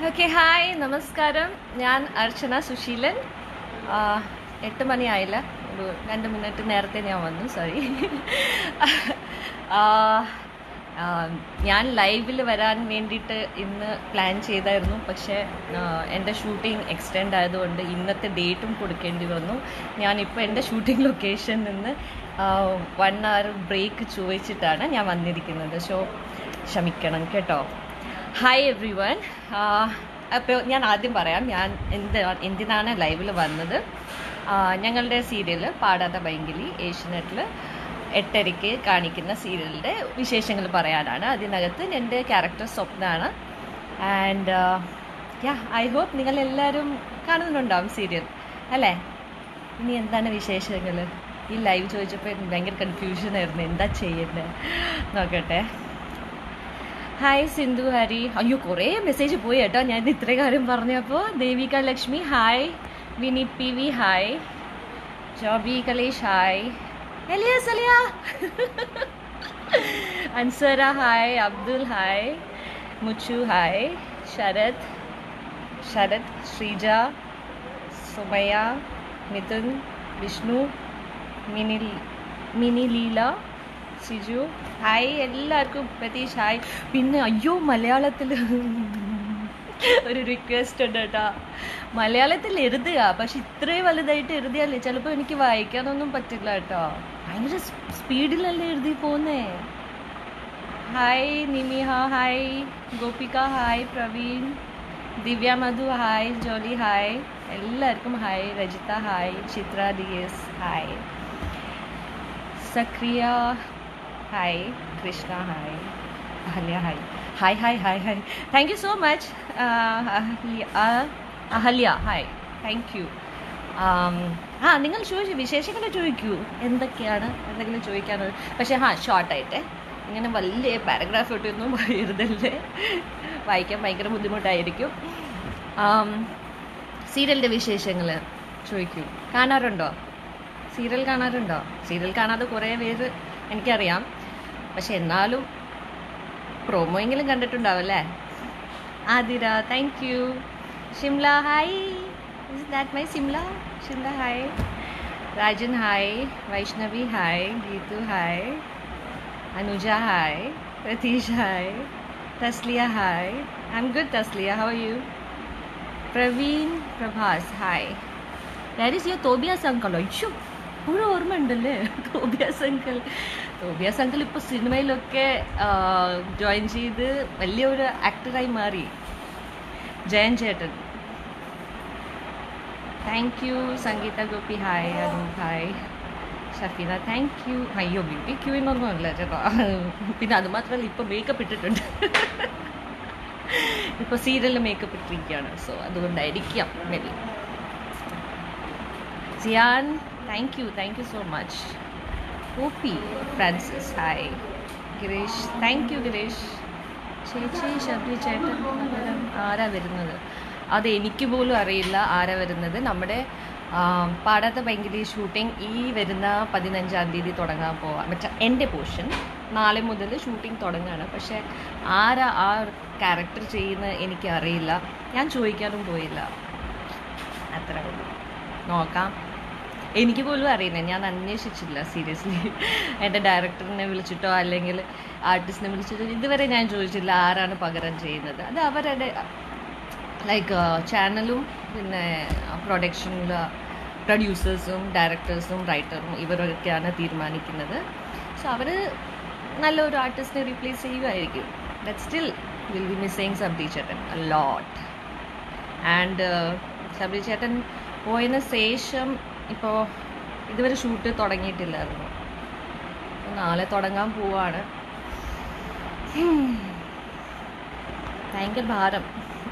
Okay hi നമസ്കാരം ഞാൻ അർച്ചന സുശീലൻ ആ, എട്ട് മണിയായില്ല ഒരു രണ്ട് മിനിറ്റ് നേരത്തെ ഞാൻ വന്നു സോറി ഞാൻ ലൈവിൽ വരാൻ വേണ്ടിയിട്ട് ഇന്ന് പ്ലാൻ ചെയ്തായിരുന്നു പക്ഷേ ആ, എൻ്റെ ഷൂട്ടിംഗ് എക്സ്റ്റെൻഡ് ആയതുകൊണ്ട് ഇന്നത്തെ ഡേറ്റും കൊടുക്കേണ്ടി വന്നു ഞാനിപ്പോൾ എൻ്റെ ഷൂട്ടിംഗ് ലൊക്കേഷനിൽ നിന്ന് വൺ അവർ ബ്രേക്ക് ചോദിച്ചിട്ടാണ് ഞാൻ വന്നിരിക്കുന്നത് സോ ക്ഷമിക്കണം കേട്ടോ ഹായ് എവ്രി വൺ അപ്പോൾ ഞാൻ ആദ്യം പറയാം ഞാൻ എന്ത് എന്തിനാണ് ലൈവിൽ വന്നത് ആ, ഞങ്ങളുടെ സീരിയൽ പാടാത്ത ബൈങ്കിലി ഏഷ്യനെറ്റിൽ എട്ടരയ്ക്ക് കാണിക്കുന്ന സീരിയലിൻ്റെ വിശേഷങ്ങൾ പറയാനാണ് അതിനകത്ത് എൻ്റെ ക്യാരക്ടർ സ്വപ്നമാണ് ആൻഡ് യാ ഐ ഹോപ്പ് നിങ്ങളെല്ലാവരും കാണുന്നുണ്ടാവും സീരിയൽ അല്ലേ ഇനി എന്താണ് വിശേഷങ്ങൾ ഈ ലൈവ് ചോദിച്ചപ്പോൾ എനിക്ക് ഭയങ്കര കൺഫ്യൂഷൻ ആയിരുന്നു എന്താ ചെയ്യുന്നത് നോക്കട്ടെ ഹായ് സിന്ധു ഹരി അയ്യോ കുറേ മെസ്സേജ് പോയി കേട്ടോ ഞാൻ ഇത്രയും കാര്യം പറഞ്ഞപ്പോൾ Devika Lakshmi hi Vini P V hi Joby Kalesh hi Elias Aliya Ansara hi Abdul hi Muchu hi Sarath Sarath Sreeja Sumaya Mithun Vishnu Mini Mini Leela Siju hi എല്ലാവർക്കും പ്രതീഷ് ഹായ് പിന്നെ അയ്യോ മലയാളത്തിൽ ഒരു റിക്വസ്റ്റ് ഉണ്ട് കേട്ടോ മലയാളത്തിൽ എഴുതുക പക്ഷെ ഇത്രയും വലുതായിട്ട് എഴുതിയാലേ ചിലപ്പോൾ എനിക്ക് വായിക്കാനൊന്നും പറ്റില്ല കേട്ടോ ഭയങ്കര സ്പീഡിലല്ലേ എഴുതി പോന്നേ hi Nimiha hi Gopika hi Praveen Divya Madhu hi Joly hi എല്ലാവർക്കും hi Rajitha hi Chithra D S hi Zakriya hi Krishna hi Ahalya hi hi hi hi hi thank you so much Ahalya hi thank you ആ നിങ്ങൾ ചോദിച്ചു വിശേഷങ്ങൾ ചോദിക്കൂ എന്തൊക്കെയാണ് എന്തെങ്കിലും ചോദിക്കാനോ പക്ഷേ ഹാ ഷോർട്ടായിട്ടെ ഇങ്ങനെ വലിയ പാരഗ്രാഫ് ഇട്ടൊന്നും എഴുതല്ലേ വായിക്കാൻ ഭയങ്കര ബുദ്ധിമുട്ടായിരിക്കും സീരിയലിൻ്റെ വിശേഷങ്ങൾ ചോദിക്കൂ കാണാറുണ്ടോ സീരിയൽ കാണാറുണ്ടോ സീരിയൽ കാണാതെ കുറേ പേര് എനിക്കറിയാം പക്ഷെ എന്നാലും പ്രൊമോ എങ്കിലും കണ്ടിട്ടുണ്ടാവും അല്ലേ Athira thank you Shimla hi is that my Simla Shimla hi Rajan hi Vaishnavi hi Geethu hi Anuja hi Pratheesh hi Thasliya hi I M good Thasliya how you Praveen Prabhas hi that is your Tobias uncle അയ്യോ ഇപ്പോഴും ഓർമ്മ ഉണ്ടല്ലേ തോബിയാസ് അങ്കിൾ തോബിയാസ് അങ്കിൾ ഇപ്പോൾ സിനിമയിലൊക്കെ ജോയിൻ ചെയ്ത് വലിയൊരു ആക്ടറായി മാറി ജയൻ ചേട്ടൻ thank you Sangeetha Gopi hi Anoop hi Shafeena thank you അയ്യോ ബ്യൂട്ടി ക്യൂവിനൊന്നും അല്ല ചേട്ടാ പിന്നെ അത് മാത്രമല്ല ഇപ്പോൾ മേക്കപ്പ് ഇട്ടിട്ടുണ്ട് ഇപ്പോൾ സീരിയലിൽ മേക്കപ്പ് ഇട്ടിരിക്കുകയാണ് സോ അതുകൊണ്ടായിരിക്കാം maybe Siyan thank you thank you so much Oppi Francis hi Gireesh thank you Gireesh ചേച്ചി ശബരി ചേട്ടൻ പകരം ആരാ വരുന്നത് അത് എനിക്ക് പോലും അറിയില്ല ആരാ വരുന്നത് നമ്മുടെ ആ, പാടാത്ത ഭയങ്കര ഷൂട്ടിംഗ് ഈ വരുന്ന പതിനഞ്ചാം തീയതി തുടങ്ങാൻ പോവാം മറ്റേ എൻ്റെ പോർഷൻ നാളെ മുതൽ ഷൂട്ടിംഗ് തുടങ്ങുകയാണ് പക്ഷേ ആരാ ആ ക്യാരക്ടർ ചെയ്യുന്ന എനിക്ക് അറിയില്ല ഞാൻ ചോദിക്കാനും പോയില്ല അത്ര നോക്കാം എനിക്ക് പോലും അറിയില്ല ഞാൻ അന്വേഷിച്ചില്ല സീരിയസ്ലി എൻ്റെ ഡയറക്ടറിനെ വിളിച്ചിട്ടോ അല്ലെങ്കിൽ ആർട്ടിസ്റ്റിനെ വിളിച്ചിട്ടോ ഇതുവരെ ഞാൻ ചോദിച്ചില്ല ആരാണ് പകരം ചെയ്യുന്നത് അത് അവരുടെ ലൈക്ക് ചാനലും പിന്നെ പ്രൊഡക്ഷനിൽ പ്രൊഡ്യൂസേഴ്സും ഡയറക്ടേഴ്സും റൈറ്ററും ഇവരൊക്കെയാണ് തീരുമാനിക്കുന്നത് സോ അവർ നല്ലൊരു ആർട്ടിസ്റ്റിനെ റീപ്ലേസ് ചെയ്യുമായിരിക്കും but still will be missing സബ്ദി ചേട്ടൻ ലോട്ട് ആൻഡ് ശബരി ചേട്ടൻ പോയതിന് ശേഷം ഇപ്പോൾ ഇതുവരെ ഷൂട്ട് തുടങ്ങിയിട്ടില്ലായിരുന്നു അപ്പോൾ നാളെ തുടങ്ങാൻ പോവാണ് ഹും. ഭയങ്കര ഭാരം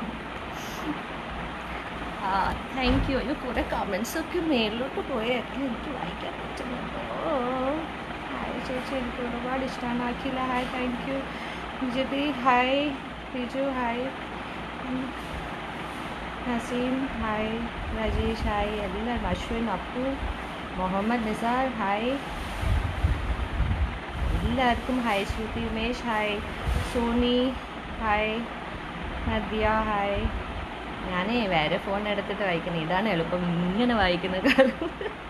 ആ താങ്ക് യു അയ്യോ കുറേ കമൻസ് ഒക്കെ മേളിലോട്ട് പോയായിരുന്നു എനിക്ക് വായിക്കാൻ പറ്റുന്നുണ്ട് ഓ ഹായ് ചേച്ചി എനിക്ക് ഒരുപാട് ഇഷ്ടമാണ് Akhila hi thank you BJP hi Biju hi ഉം. നസീം ഹായ് രജീഷ് ഹായ് എല്ലാവരും അശ്വിൻ അപ്പു മുഹമ്മദ് നിസാർ ഹായ് എല്ലാവർക്കും hi Shruthi Umesh hi Soni hi Nadiya hi ഞാനേ വേറെ ഫോൺ എടുത്തിട്ട് വായിക്കുന്നത് ഇതാണ് എളുപ്പം ഇങ്ങനെ വായിക്കുന്ന കാലം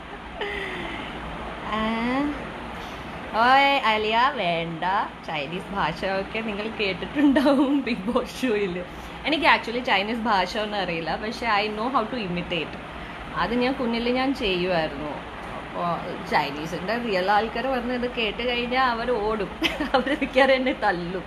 ആ, ഓയ് അലിയ വേണ്ട ചൈനീസ് ഭാഷ ഒക്കെ നിങ്ങൾ കേട്ടിട്ടുണ്ടാവും ബിഗ് ബോസ് ഷോയിൽ എനിക്ക് ആക്ച്വലി ചൈനീസ് ഭാഷ ഒന്നും അറിയില്ല പക്ഷെ I know how to imitate അത് ഞാൻ കുഞ്ഞിൽ ഞാൻ ചെയ്യുമായിരുന്നു അപ്പോൾ ചൈനീസിൻ്റെ റിയൽ ആൾക്കാർ വന്ന് ഇത് കേട്ട് കഴിഞ്ഞാൽ അവർ ഓടും അവർ മിക്കവാറും എന്നെ തല്ലും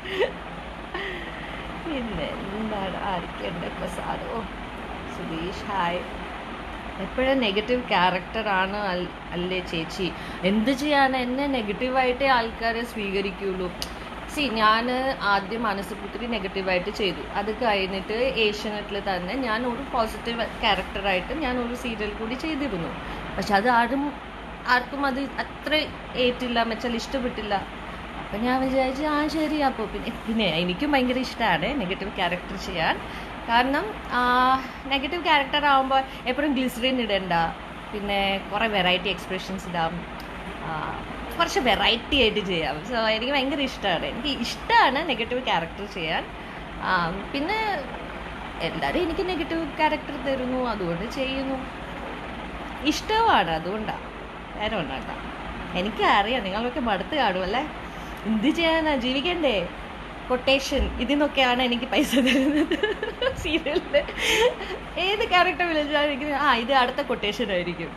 പിന്നെ എന്താണ് ആർക്കുണ്ട് പ്രസാദോ സുധീഷ് ഹായ് എപ്പോഴും നെഗറ്റീവ് ക്യാരക്ടറാണ് അല്ലേ ചേച്ചി എന്ത് ചെയ്യാൻ എന്നെ നെഗറ്റീവായിട്ടേ ആൾക്കാരെ സ്വീകരിക്കുള്ളൂ സി ഞാൻ ആദ്യം മനസ്സുപുത്രി നെഗറ്റീവായിട്ട് ചെയ്തു അത് കഴിഞ്ഞിട്ട് ഏഷ്യനെറ്റിൽ തന്നെ ഞാൻ ഒരു പോസിറ്റീവ് ക്യാരക്ടറായിട്ട് ഞാൻ ഒരു സീരിയൽ കൂടി ചെയ്തിരുന്നു പക്ഷെ അത് ആരും ആർക്കും അത് അത്ര ഏറ്റില്ല മെച്ചാൽ ഇഷ്ടപ്പെട്ടില്ല അപ്പം ഞാൻ വിചാരിച്ചു ആ ശരി അപ്പോൾ പിന്നെ പിന്നെ എനിക്കും ഭയങ്കര ഇഷ്ടമാണ് നെഗറ്റീവ് ക്യാരക്ടർ ചെയ്യാൻ കാരണം നെഗറ്റീവ് ക്യാരക്ടർ ആകുമ്പോൾ എപ്പോഴും ഗ്ലിസറിൻ ഇടണ്ട പിന്നെ കുറേ വെറൈറ്റി എക്സ്പ്രഷൻസ് ഇടാം ആ, കുറച്ച് വെറൈറ്റി ആയിട്ട് ചെയ്യാം സോ എനിക്ക് ഭയങ്കര ഇഷ്ടമാണ് എനിക്ക് ഇഷ്ടമാണ് നെഗറ്റീവ് ക്യാരക്ടർ ചെയ്യാൻ ആ, പിന്നെ എല്ലാവരും എനിക്ക് നെഗറ്റീവ് ക്യാരക്ടർ തരുന്നു അതുകൊണ്ട് ചെയ്യുന്നു ഇഷ്ടമാണ് അതുകൊണ്ടാണ് വേറെ ഒന്നാട്ടാ എനിക്ക് അറിയാം നിങ്ങളൊക്കെ മടുത്ത് കാണുമല്ലേ എന്ത് ചെയ്യാനാ ജീവിക്കണ്ടേ കൊട്ടേഷൻ ഇതിന്നൊക്കെയാണ് എനിക്ക് പൈസ തരുന്നത് സീരിയലിൽ ഏത് ക്യാരക്ടർ വിളിച്ചാലും എനിക്ക് ആ ഇത് അടുത്ത കൊട്ടേഷൻ ആയിരിക്കും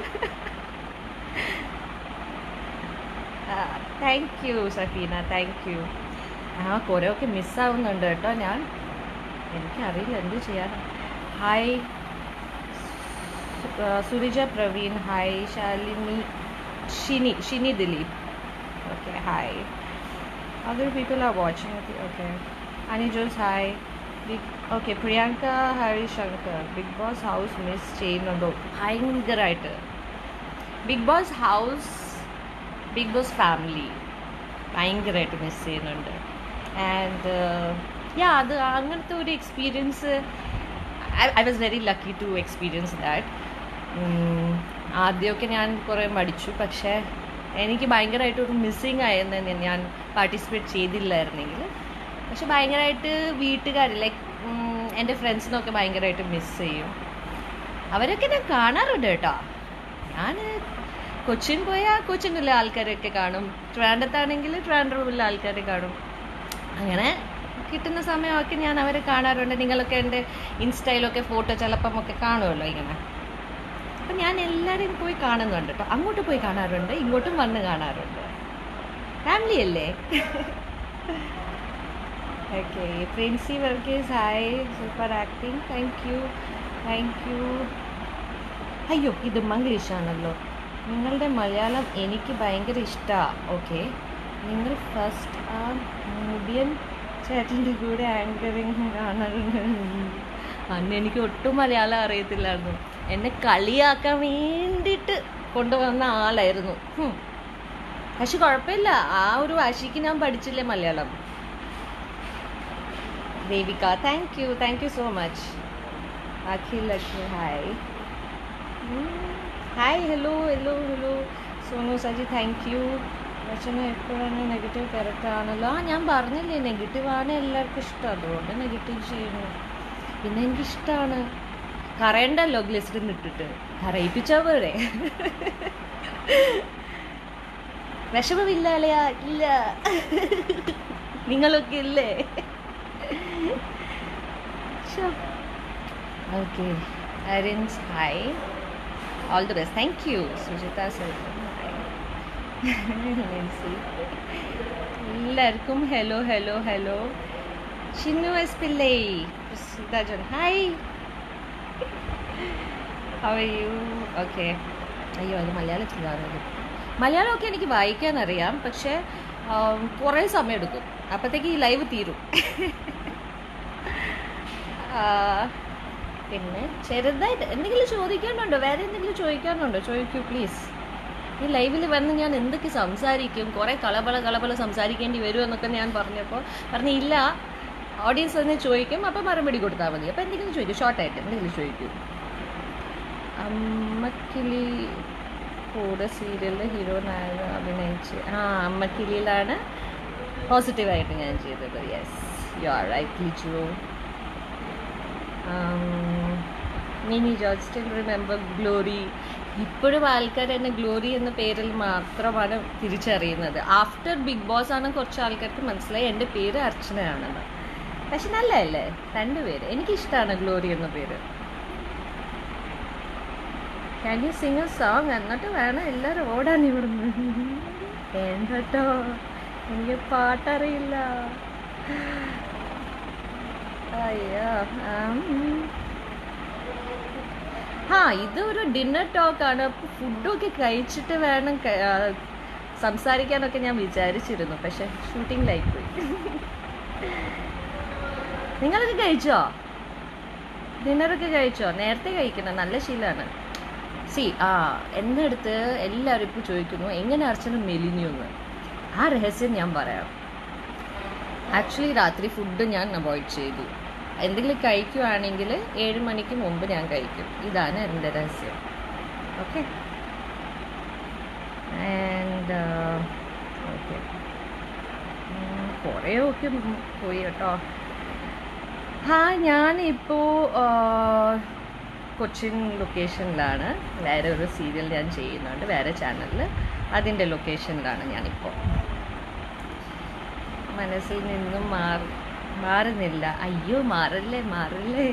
thank you Safeena thank you ആ കുറേ ഒക്കെ മിസ്സാവുന്നുണ്ട് കേട്ടോ ഞാൻ എനിക്കറിയില്ല എന്ത് ചെയ്യാനാ hi Surija Praveen hi Shalini Shini Shini Dileep okay hi other people are watching it okay anijos hi big okay Priyanka Hari Shankar big boss house miss ചെയ്യുന്നുണ്ടോ ഭയങ്കരമായിട്ട് big boss house big boss family ഭയങ്കരമായിട്ട് മിസ് ചെയ്യുന്നുണ്ട് ആൻഡ് യാ അത് അങ്ങനത്തെ ഒരു experience I was very lucky to experience that ആദ്യമൊക്കെ ഞാൻ കുറേ മടിച്ചു പക്ഷേ എനിക്ക് ഭയങ്കരമായിട്ട് ഒരു മിസ്സിങ് ആയെന്ന് ഞാൻ പാർട്ടിസിപ്പേറ്റ് ചെയ്തില്ലായിരുന്നെങ്കിൽ പക്ഷെ ഭയങ്കരമായിട്ട് വീട്ടുകാർ ലൈക്ക് എൻ്റെ ഫ്രണ്ട്സിനൊക്കെ ഭയങ്കരമായിട്ട് മിസ് ചെയ്യും അവരൊക്കെ ഞാൻ കാണാറുണ്ട് കേട്ടോ ഞാൻ കൊച്ചിൻ പോയാൽ കൊച്ചിനുള്ള ആൾക്കാരൊക്കെ കാണും ട്രാൻഡത്താണെങ്കിൽ ട്രാൻഡ്രൂമിലെ ആൾക്കാരെ കാണും അങ്ങനെ കിട്ടുന്ന സമയമൊക്കെ ഞാൻ അവരെ കാണാറുണ്ട് നിങ്ങളൊക്കെ എൻ്റെ ഇൻസ്റ്റയിലൊക്കെ ഫോട്ടോ ചിലപ്പം ഒക്കെ കാണുമല്ലോ ഇങ്ങനെ അപ്പം ഞാൻ എല്ലാവരെയും പോയി കാണുന്നുണ്ട് കേട്ടോ അങ്ങോട്ട് പോയി കാണാറുണ്ട് ഇങ്ങോട്ടും വന്ന് കാണാറുണ്ട് ഫാമിലി അല്ലേ okay Princy Varghese hi super acting thank you thank you അയ്യോ ഇത് മംഗ്ലീഷാണല്ലോ നിങ്ങളുടെ മലയാളം എനിക്ക് ഭയങ്കര ഇഷ്ടമാണ് ഓക്കെ നിങ്ങൾ ഫസ്റ്റ് ആ മുടിയൻ ചേട്ടൻ്റെ കൂടെ ആങ്കറിങ് കാണാറുണ്ട് അന്ന് എനിക്ക് ഒട്ടും മലയാളം അറിയത്തില്ലായിരുന്നു എന്നെ കളിയാക്കാൻ വേണ്ടിയിട്ട് കൊണ്ടുവന്ന ആളായിരുന്നു ഹും. പക്ഷെ കുഴപ്പമില്ല ആ ഒരു വാശിക്ക് ഞാൻ പഠിച്ചില്ലേ Malayalam Devika thank you thank you so much Akhil Lakshmi hi hi hello hello hello Sonu Saji thank you Rachana എപ്പോഴാണ് നെഗറ്റീവ് ക്യാരക്ടർ ആണല്ലോ ആ ഞാൻ പറഞ്ഞില്ലേ നെഗറ്റീവ് ആണ് എല്ലാവർക്കും ഇഷ്ടം അതുകൊണ്ട് നെഗറ്റീവ് ചെയ്യുന്നു പിന്നെ എനിക്കിഷ്ടമാണ് കറയണ്ടല്ലോ ഗ്ലിസറിൻ ഇട്ടിട്ട് കറയിപ്പിച്ചാ പോരെ വിഷമമില്ല അല്ലയാ ഇല്ല നിങ്ങളൊക്കെ ഇല്ലേ okay Arins hi all the best thank you Sujitha Selvan hi എല്ലാവർക്കും hello hello hello Chinnu S Pillai Prasiddha John hi how are you okay അയ്യോ അത് മലയാളത്തിലാണ് മലയാളമൊക്കെ എനിക്ക് വായിക്കാൻ അറിയാം പക്ഷേ ആം, കുറേ സമയം എടുക്കും അപ്പോഴത്തേക്ക് ഈ ലൈവ് തീരും ആ, പിന്നെ ചെറുതായിട്ട് എന്തെങ്കിലും ചോദിക്കാനുണ്ടോ വേറെ എന്തെങ്കിലും ചോദിക്കാനുണ്ടോ ചോദിക്കൂ പ്ലീസ് ഈ ലൈവിൽ വന്ന് ഞാൻ എന്തൊക്കെ സംസാരിക്കും കുറേ കളബള കളബള സംസാരിക്കേണ്ടി വരും എന്നൊക്കെ ഞാൻ പറഞ്ഞപ്പോൾ പറഞ്ഞു ഇല്ല ഓഡിയൻസ് തന്നെ ചോദിക്കും അപ്പോൾ മറുപടി കൊടുത്താൽ മതി അപ്പോൾ എന്തെങ്കിലും ചോദിക്കും ഷോർട്ടായിട്ട് എന്തെങ്കിലും ചോദിക്കൂ അമ്മക്കിളി കൂടെ സീരിയലിൽ ഹീറോനായ അഭിനയിച്ച് ആ അമ്മക്കിളിയിലാണ് പോസിറ്റീവായിട്ട് ഞാൻ ചെയ്തത് yes you are right Liju Mini George still remember Glory ഇപ്പോഴും ആൾക്കാർ എന്നെ ഗ്ലോറി എന്ന പേരിൽ മാത്രമാണ് തിരിച്ചറിയുന്നത് ആഫ്റ്റർ ബിഗ് ബോസ് ആണ് കുറച്ച് ആൾക്കാർക്ക് മനസ്സിലായി എൻ്റെ പേര് അർച്ചനയാണെന്ന് പക്ഷെ നല്ലതല്ലേ രണ്ടുപേര് എനിക്കിഷ്ടമാണ് ഗ്ലോറി എന്ന പേര് can you sing a song എന്നിട്ട് വേണം എല്ലാവരും ഓടാൻ ഇവിടുന്ന് വേണ്ടട്ടോ എനിക്ക് പാട്ടറിയില്ല അയ്യോ ആം. ആ ഇത് ഒരു ഡിന്നർ ടോക്കാണ് അപ്പോൾ ഫുഡൊക്കെ കഴിച്ചിട്ട് വേണം ക- ആ, സംസാരിക്കാനൊക്കെ ഞാൻ വിചാരിച്ചിരുന്നു പക്ഷെ ഷൂട്ടിങ്ങിലായി പോയി നിങ്ങളൊക്കെ കഴിച്ചോ ഡിന്നറൊക്കെ കഴിച്ചോ നേരത്തെ കഴിക്കണം നല്ല ശീലമാണ് സി ആ എൻ്റെ അടുത്ത് എല്ലാവരും ഇപ്പോൾ ചോദിക്കുന്നു എങ്ങനെ അർച്ചന മെലിഞ്ഞു എന്ന് ആ രഹസ്യം ഞാൻ പറയാം ആക്ച്വലി രാത്രി ഫുഡ് ഞാൻ അവോയ്ഡ് ചെയ്തു എന്തെങ്കിലും കഴിക്കുവാണെങ്കിൽ ഏഴ് മണിക്ക് മുമ്പ് ഞാൻ കഴിക്കും ഇതാണ് എൻ്റെ രഹസ്യം ഓക്കെ ആൻഡ് ഓക്കെ കുറേയൊക്കെ പോയി കേട്ടോ ആ ഞാനിപ്പോൾ കൊച്ചിൻ ലൊക്കേഷനിലാണ് വേറെ ഒരു സീരിയൽ ഞാൻ ചെയ്യുന്നുണ്ട് വേറെ ചാനലിൽ അതിൻ്റെ ലൊക്കേഷനിലാണ് ഞാനിപ്പോൾ മനസ്സിൽ നിന്നും മാറി മാറുന്നില്ല അയ്യോ മാറല്ലേ മാറല്ലേ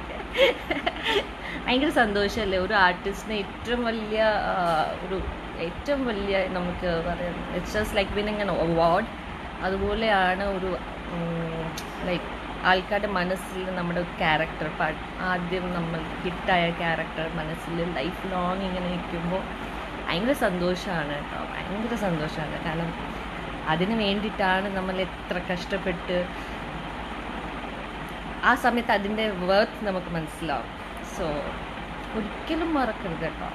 ഭയങ്കര സന്തോഷമല്ലേ ഒരു ആർട്ടിസ്റ്റിന് ഏറ്റവും വലിയ ആ, ഒരു ഏറ്റവും വലിയ നമുക്ക് പറയാം it's just like winning an award അതുപോലെയാണ് ഒരു ലൈക്ക് ആൾക്കാരുടെ മനസ്സിൽ നമ്മുടെ ക്യാരക്ടർ ആദ്യം നമ്മൾ ഹിറ്റായ ക്യാരക്ടർ മനസ്സിൽ ലൈഫ് ലോങ് ഇങ്ങനെ നിൽക്കുമ്പോൾ ഭയങ്കര സന്തോഷമാണ് കേട്ടോ ഭയങ്കര സന്തോഷമാണ് കാരണം അതിന് വേണ്ടിയിട്ടാണ് നമ്മൾ എത്ര കഷ്ടപ്പെട്ട് ആ സമയത്ത് അതിൻ്റെ വേർത്ത് നമുക്ക് മനസ്സിലാവും സോ ഒരിക്കലും മറക്കരുത് കേട്ടോ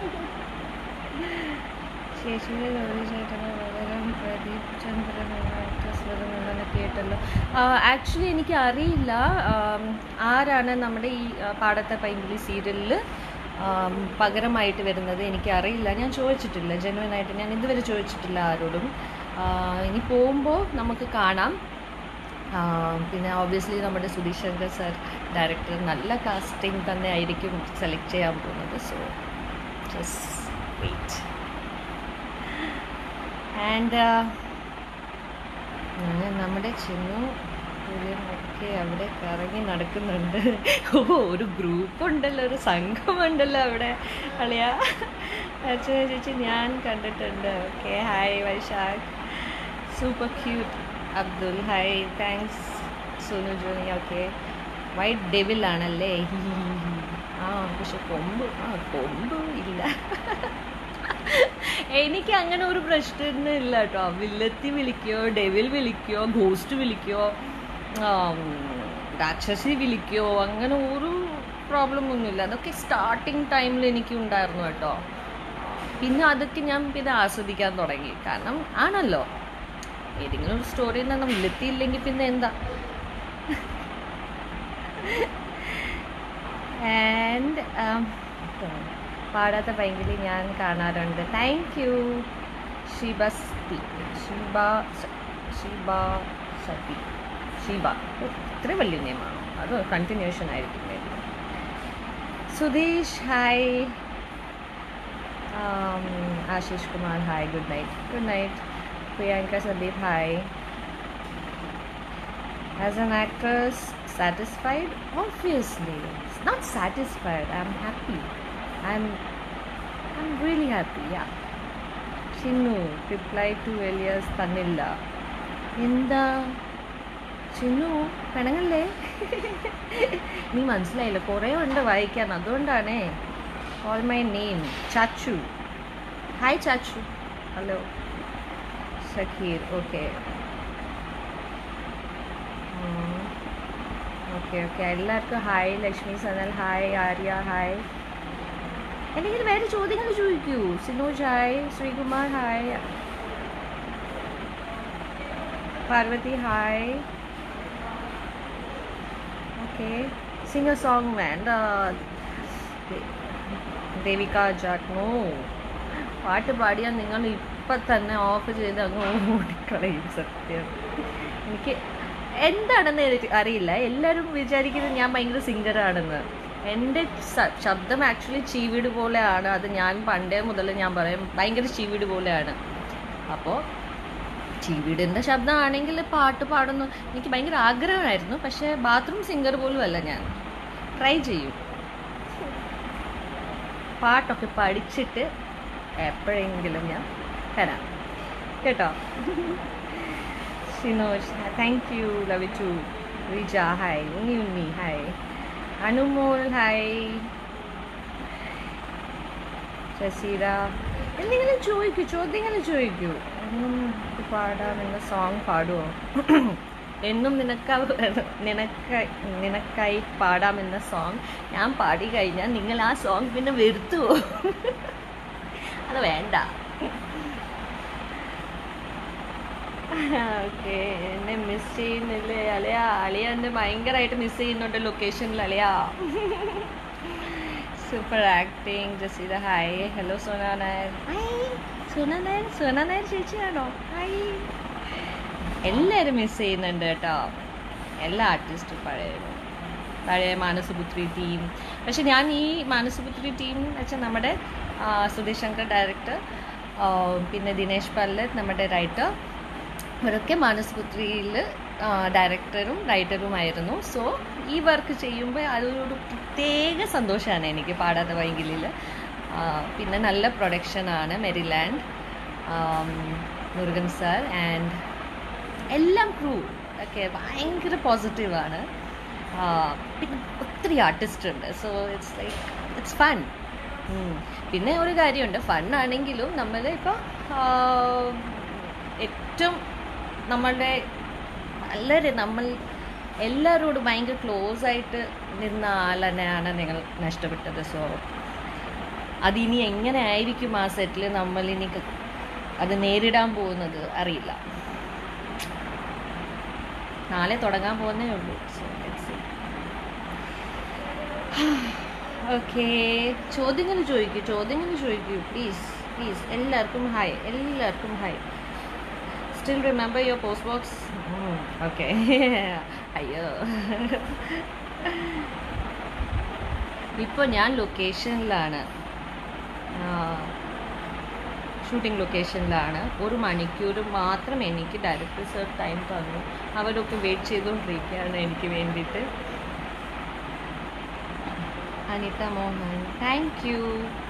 ശേഷിയിലെ ഗൗരി ചേട്ടന് പകരം പ്രദീപ് ചന്ദ്രൻ എന്ന actress വരുന്നുണ്ടെന്ന് കേട്ടല്ലോ ആക്ച്വലി എനിക്ക് അറിയില്ല ആം, ആരാണ് നമ്മുടെ ഈ ആ, പാടത്തെ പൈങ്കിളി സീരിയലിൽ പകരമായിട്ട് വരുന്നത് എനിക്ക് അറിയില്ല ഞാൻ ചോദിച്ചിട്ടില്ല ജെനുവൻ ആയിട്ട് ഞാൻ ഇതുവരെ ചോദിച്ചിട്ടില്ല ആരോടും ആ, ഇനി പോകുമ്പോൾ നമുക്ക് കാണാം ആ, പിന്നെ ഓബ്വിയസ്ലി നമ്മുടെ സുധീഷ് ശങ്കർ സർ ഡയറക്ടർ നല്ല കാസ്റ്റിംഗ് തന്നെ ആയിരിക്കും സെലക്ട് ചെയ്യാൻ പോകുന്നത് സോ ജസ്റ്റ് വെയിറ്റ് ആൻഡ് നമ്മുടെ ചിന്നു ഒക്കെ അവിടെ കറങ്ങി നടക്കുന്നുണ്ട് ഓ ഒരു ഗ്രൂപ്പ് ഉണ്ടല്ലോ ഒരു സംഘമുണ്ടല്ലോ അവിടെ അളിയാ അച്ഛന ചേച്ചി ഞാൻ കണ്ടിട്ടുണ്ട് okay hi Vaishakh super cute Abdul hi thanks Sonu Johnny okay white devil ആണല്ലേ ആ പക്ഷെ കൊമ്പ് ആ കൊമ്പ് ഇല്ല എനിക്ക് അങ്ങനെ ഒരു പ്രശ്നം ഇല്ല കേട്ടോ വില്ലത്തി വിളിക്കോ ഡെവിൽ വിളിക്കോ ഗോസ്റ്റ് വിളിക്കോ ആം, രാക്ഷസി വിളിക്കോ അങ്ങനെ ഒരു പ്രോബ്ലം ഒന്നുമില്ല അതൊക്കെ സ്റ്റാർട്ടിങ് ടൈമിൽ എനിക്ക് ഉണ്ടായിരുന്നു കേട്ടോ പിന്നെ അതൊക്കെ ഞാൻ പിന്നെ ആസ്വദിക്കാൻ തുടങ്ങി കാരണം ആണല്ലോ ഏതെങ്കിലും ഒരു സ്റ്റോറിയിൽ നിന്ന് വില്ലത്തി ഇല്ലെങ്കിൽ പിന്നെ എന്താ ആൻഡ് പാടാത്ത പൈങ്കിളി ഞാൻ കാണാറുണ്ട് താങ്ക് യു ഷിബസ്തി ഷിബ സ- ഷിബ സതി ഷിബ ഓ, ഇത്ര വലിയ നിയമമാണോ അത് കണ്ടിന്യൂഷൻ ആയിരിക്കും maybe. Sudheesh hi Ashish Kumar hi good night good night Priyanka Sandeep hi As an actress, satisfied? Obviously. It's not satisfied. I'm happy. I'm I'm really happy, yeah. Chinnu reply to Elias തന്നില്ല എന്താ ചിന്നു പെണങ്ങല്ലേ നീ മനസ്സിലായില്ല കുറേ ഉണ്ട് വായിക്കാൻ അതുകൊണ്ടാണേ all my name Chachu hi Chachu hello Shakeer okay okay okay എല്ലാവർക്കും hi Lakshmi Sanal hi Arya hi എന്തെങ്കിലും വേറെ ചോദ്യങ്ങൾ ചോദിക്കൂ Sinoj hi Sreekumar hi Parvathi hi okay singer song വേണ്ട ദേവിക ജാറ്റ് നോ പാട്ട് പാടിയാൽ നിങ്ങൾ ഇപ്പം തന്നെ ഓഫ് ചെയ്ത് അങ്ങ് ഓടിക്കളയും സത്യം എനിക്ക് എന്താണെന്ന് എനിക്ക് അറിയില്ല എല്ലാവരും വിചാരിക്കുന്നത് ഞാൻ ഭയങ്കര സിംഗറാണെന്ന് എൻ്റെ സ- ശബ്ദം ആക്ച്വലി ചീവീട് പോലെയാണ് അത് ഞാൻ പണ്ടേ മുതൽ ഞാൻ പറയും ഭയങ്കര ചീവീട് പോലെയാണ് അപ്പോൾ ചീവീടിൻ്റെ ശബ്ദമാണെങ്കിൽ പാട്ട് പാടുന്നു എനിക്ക് ഭയങ്കര ആഗ്രഹമായിരുന്നു പക്ഷേ ബാത്റൂം സിംഗർ പോലും അല്ല ഞാൻ ട്രൈ ചെയ്യും പാട്ടൊക്കെ പഠിച്ചിട്ട് എപ്പോഴെങ്കിലും ഞാൻ തരാം കേട്ടോ Shinosh thank you love to Rija hi Unni Unni hi Anumol hi Shasheera എന്തെങ്കിലും ചോദിക്കൂ ചോദ്യങ്ങൾ ചോദിക്കൂ എന്നും ഇത് പാടാമെന്ന സോങ് പാടുമോ എന്നും നിനക്ക നിനക്കായി നിനക്കായി പാടാമെന്ന സോങ് ഞാൻ പാടി കഴിഞ്ഞാൽ നിങ്ങൾ ആ സോങ് പിന്നെ വെറുത്തുവോ അത് വേണ്ട ഓക്കെ എന്നെ മിസ് ചെയ്യുന്നില്ലേ അലയാ അളിയ എന്നെ ഭയങ്കരമായിട്ട് മിസ് ചെയ്യുന്നുണ്ട് ലൊക്കേഷനിൽ അലയാ super acting Jaseetha hi hello Sona Nair hi Sona Nair Sona Nair ചേച്ചിയാണോ ഹായ് എല്ലാവരും മിസ് ചെയ്യുന്നുണ്ട് കേട്ടോ എല്ലാ ആർട്ടിസ്റ്റും പഴയ പഴയ മാനസപുത്രി ടീം പക്ഷെ ഞാൻ ഈ മാനസപുത്രി ടീം എന്ന് വെച്ചാൽ നമ്മുടെ ആ, സുധീഷ് ശങ്കർ ഡയറക്ടർ പിന്നെ ദിനേശ് പല്ലത്ത് നമ്മുടെ റൈറ്റർ ഇവരൊക്കെ മാനസപുത്രിയിൽ ഡയറക്ടറും റൈറ്ററുമായിരുന്നു സോ ഈ വർക്ക് ചെയ്യുമ്പോൾ അതൊരു പ്രത്യേക സന്തോഷമാണ് എനിക്ക് പാടാത്ത വൈകിലിൽ പിന്നെ നല്ല പ്രൊഡക്ഷനാണ് മെരിലാൻഡ് മുരുകൻ സാർ ആൻഡ് എല്ലാം ക്രൂ ഒക്കെ ഭയങ്കര പോസിറ്റീവാണ് പിന്നെ ഒത്തിരി ആർട്ടിസ്റ്റ് ഉണ്ട് so it's like it's fun പിന്നെ ഒരു കാര്യമുണ്ട് ഫൺ ആണെങ്കിലും നമ്മൾ ഇപ്പോൾ ഏറ്റവും നമ്മളുടെ വളരെ നമ്മൾ എല്ലാവരോടും ഭയങ്കര ക്ലോസ് ആയിട്ട് നിന്ന ആളെന്നെയാണ് നിങ്ങൾ നഷ്ടപ്പെട്ടത് സോ അതിനി എങ്ങനെ ആയിരിക്കും ആ സെറ്റിൽ നമ്മൾ ഇനി ക- അത് നേരിടാൻ പോകുന്നത് അറിയില്ല നാളെ തുടങ്ങാൻ പോകുന്നേ ഉള്ളൂ സോ ഓക്കെ ചോദ്യങ്ങൾ ചോദിക്കൂ ചോദ്യങ്ങൾ ചോദിക്കൂ പ്ലീസ് പ്ലീസ് എല്ലാവർക്കും ഹായ് എല്ലാവർക്കും hi still remember your post box okay അയ്യോ ഇപ്പോൾ ഞാൻ ലൊക്കേഷനിലാണ് ഷൂട്ടിംഗ് ലൊക്കേഷനിലാണ് ഒരു മണിക്കൂർ മാത്രം എനിക്ക് ഡയറക്ടർ സർ ടൈം തന്നു അവരൊക്കെ വെയിറ്റ് ചെയ്തുകൊണ്ടിരിക്കുകയാണ് എനിക്ക് വേണ്ടിയിട്ട് അനിത മോഹൻ താങ്ക് യു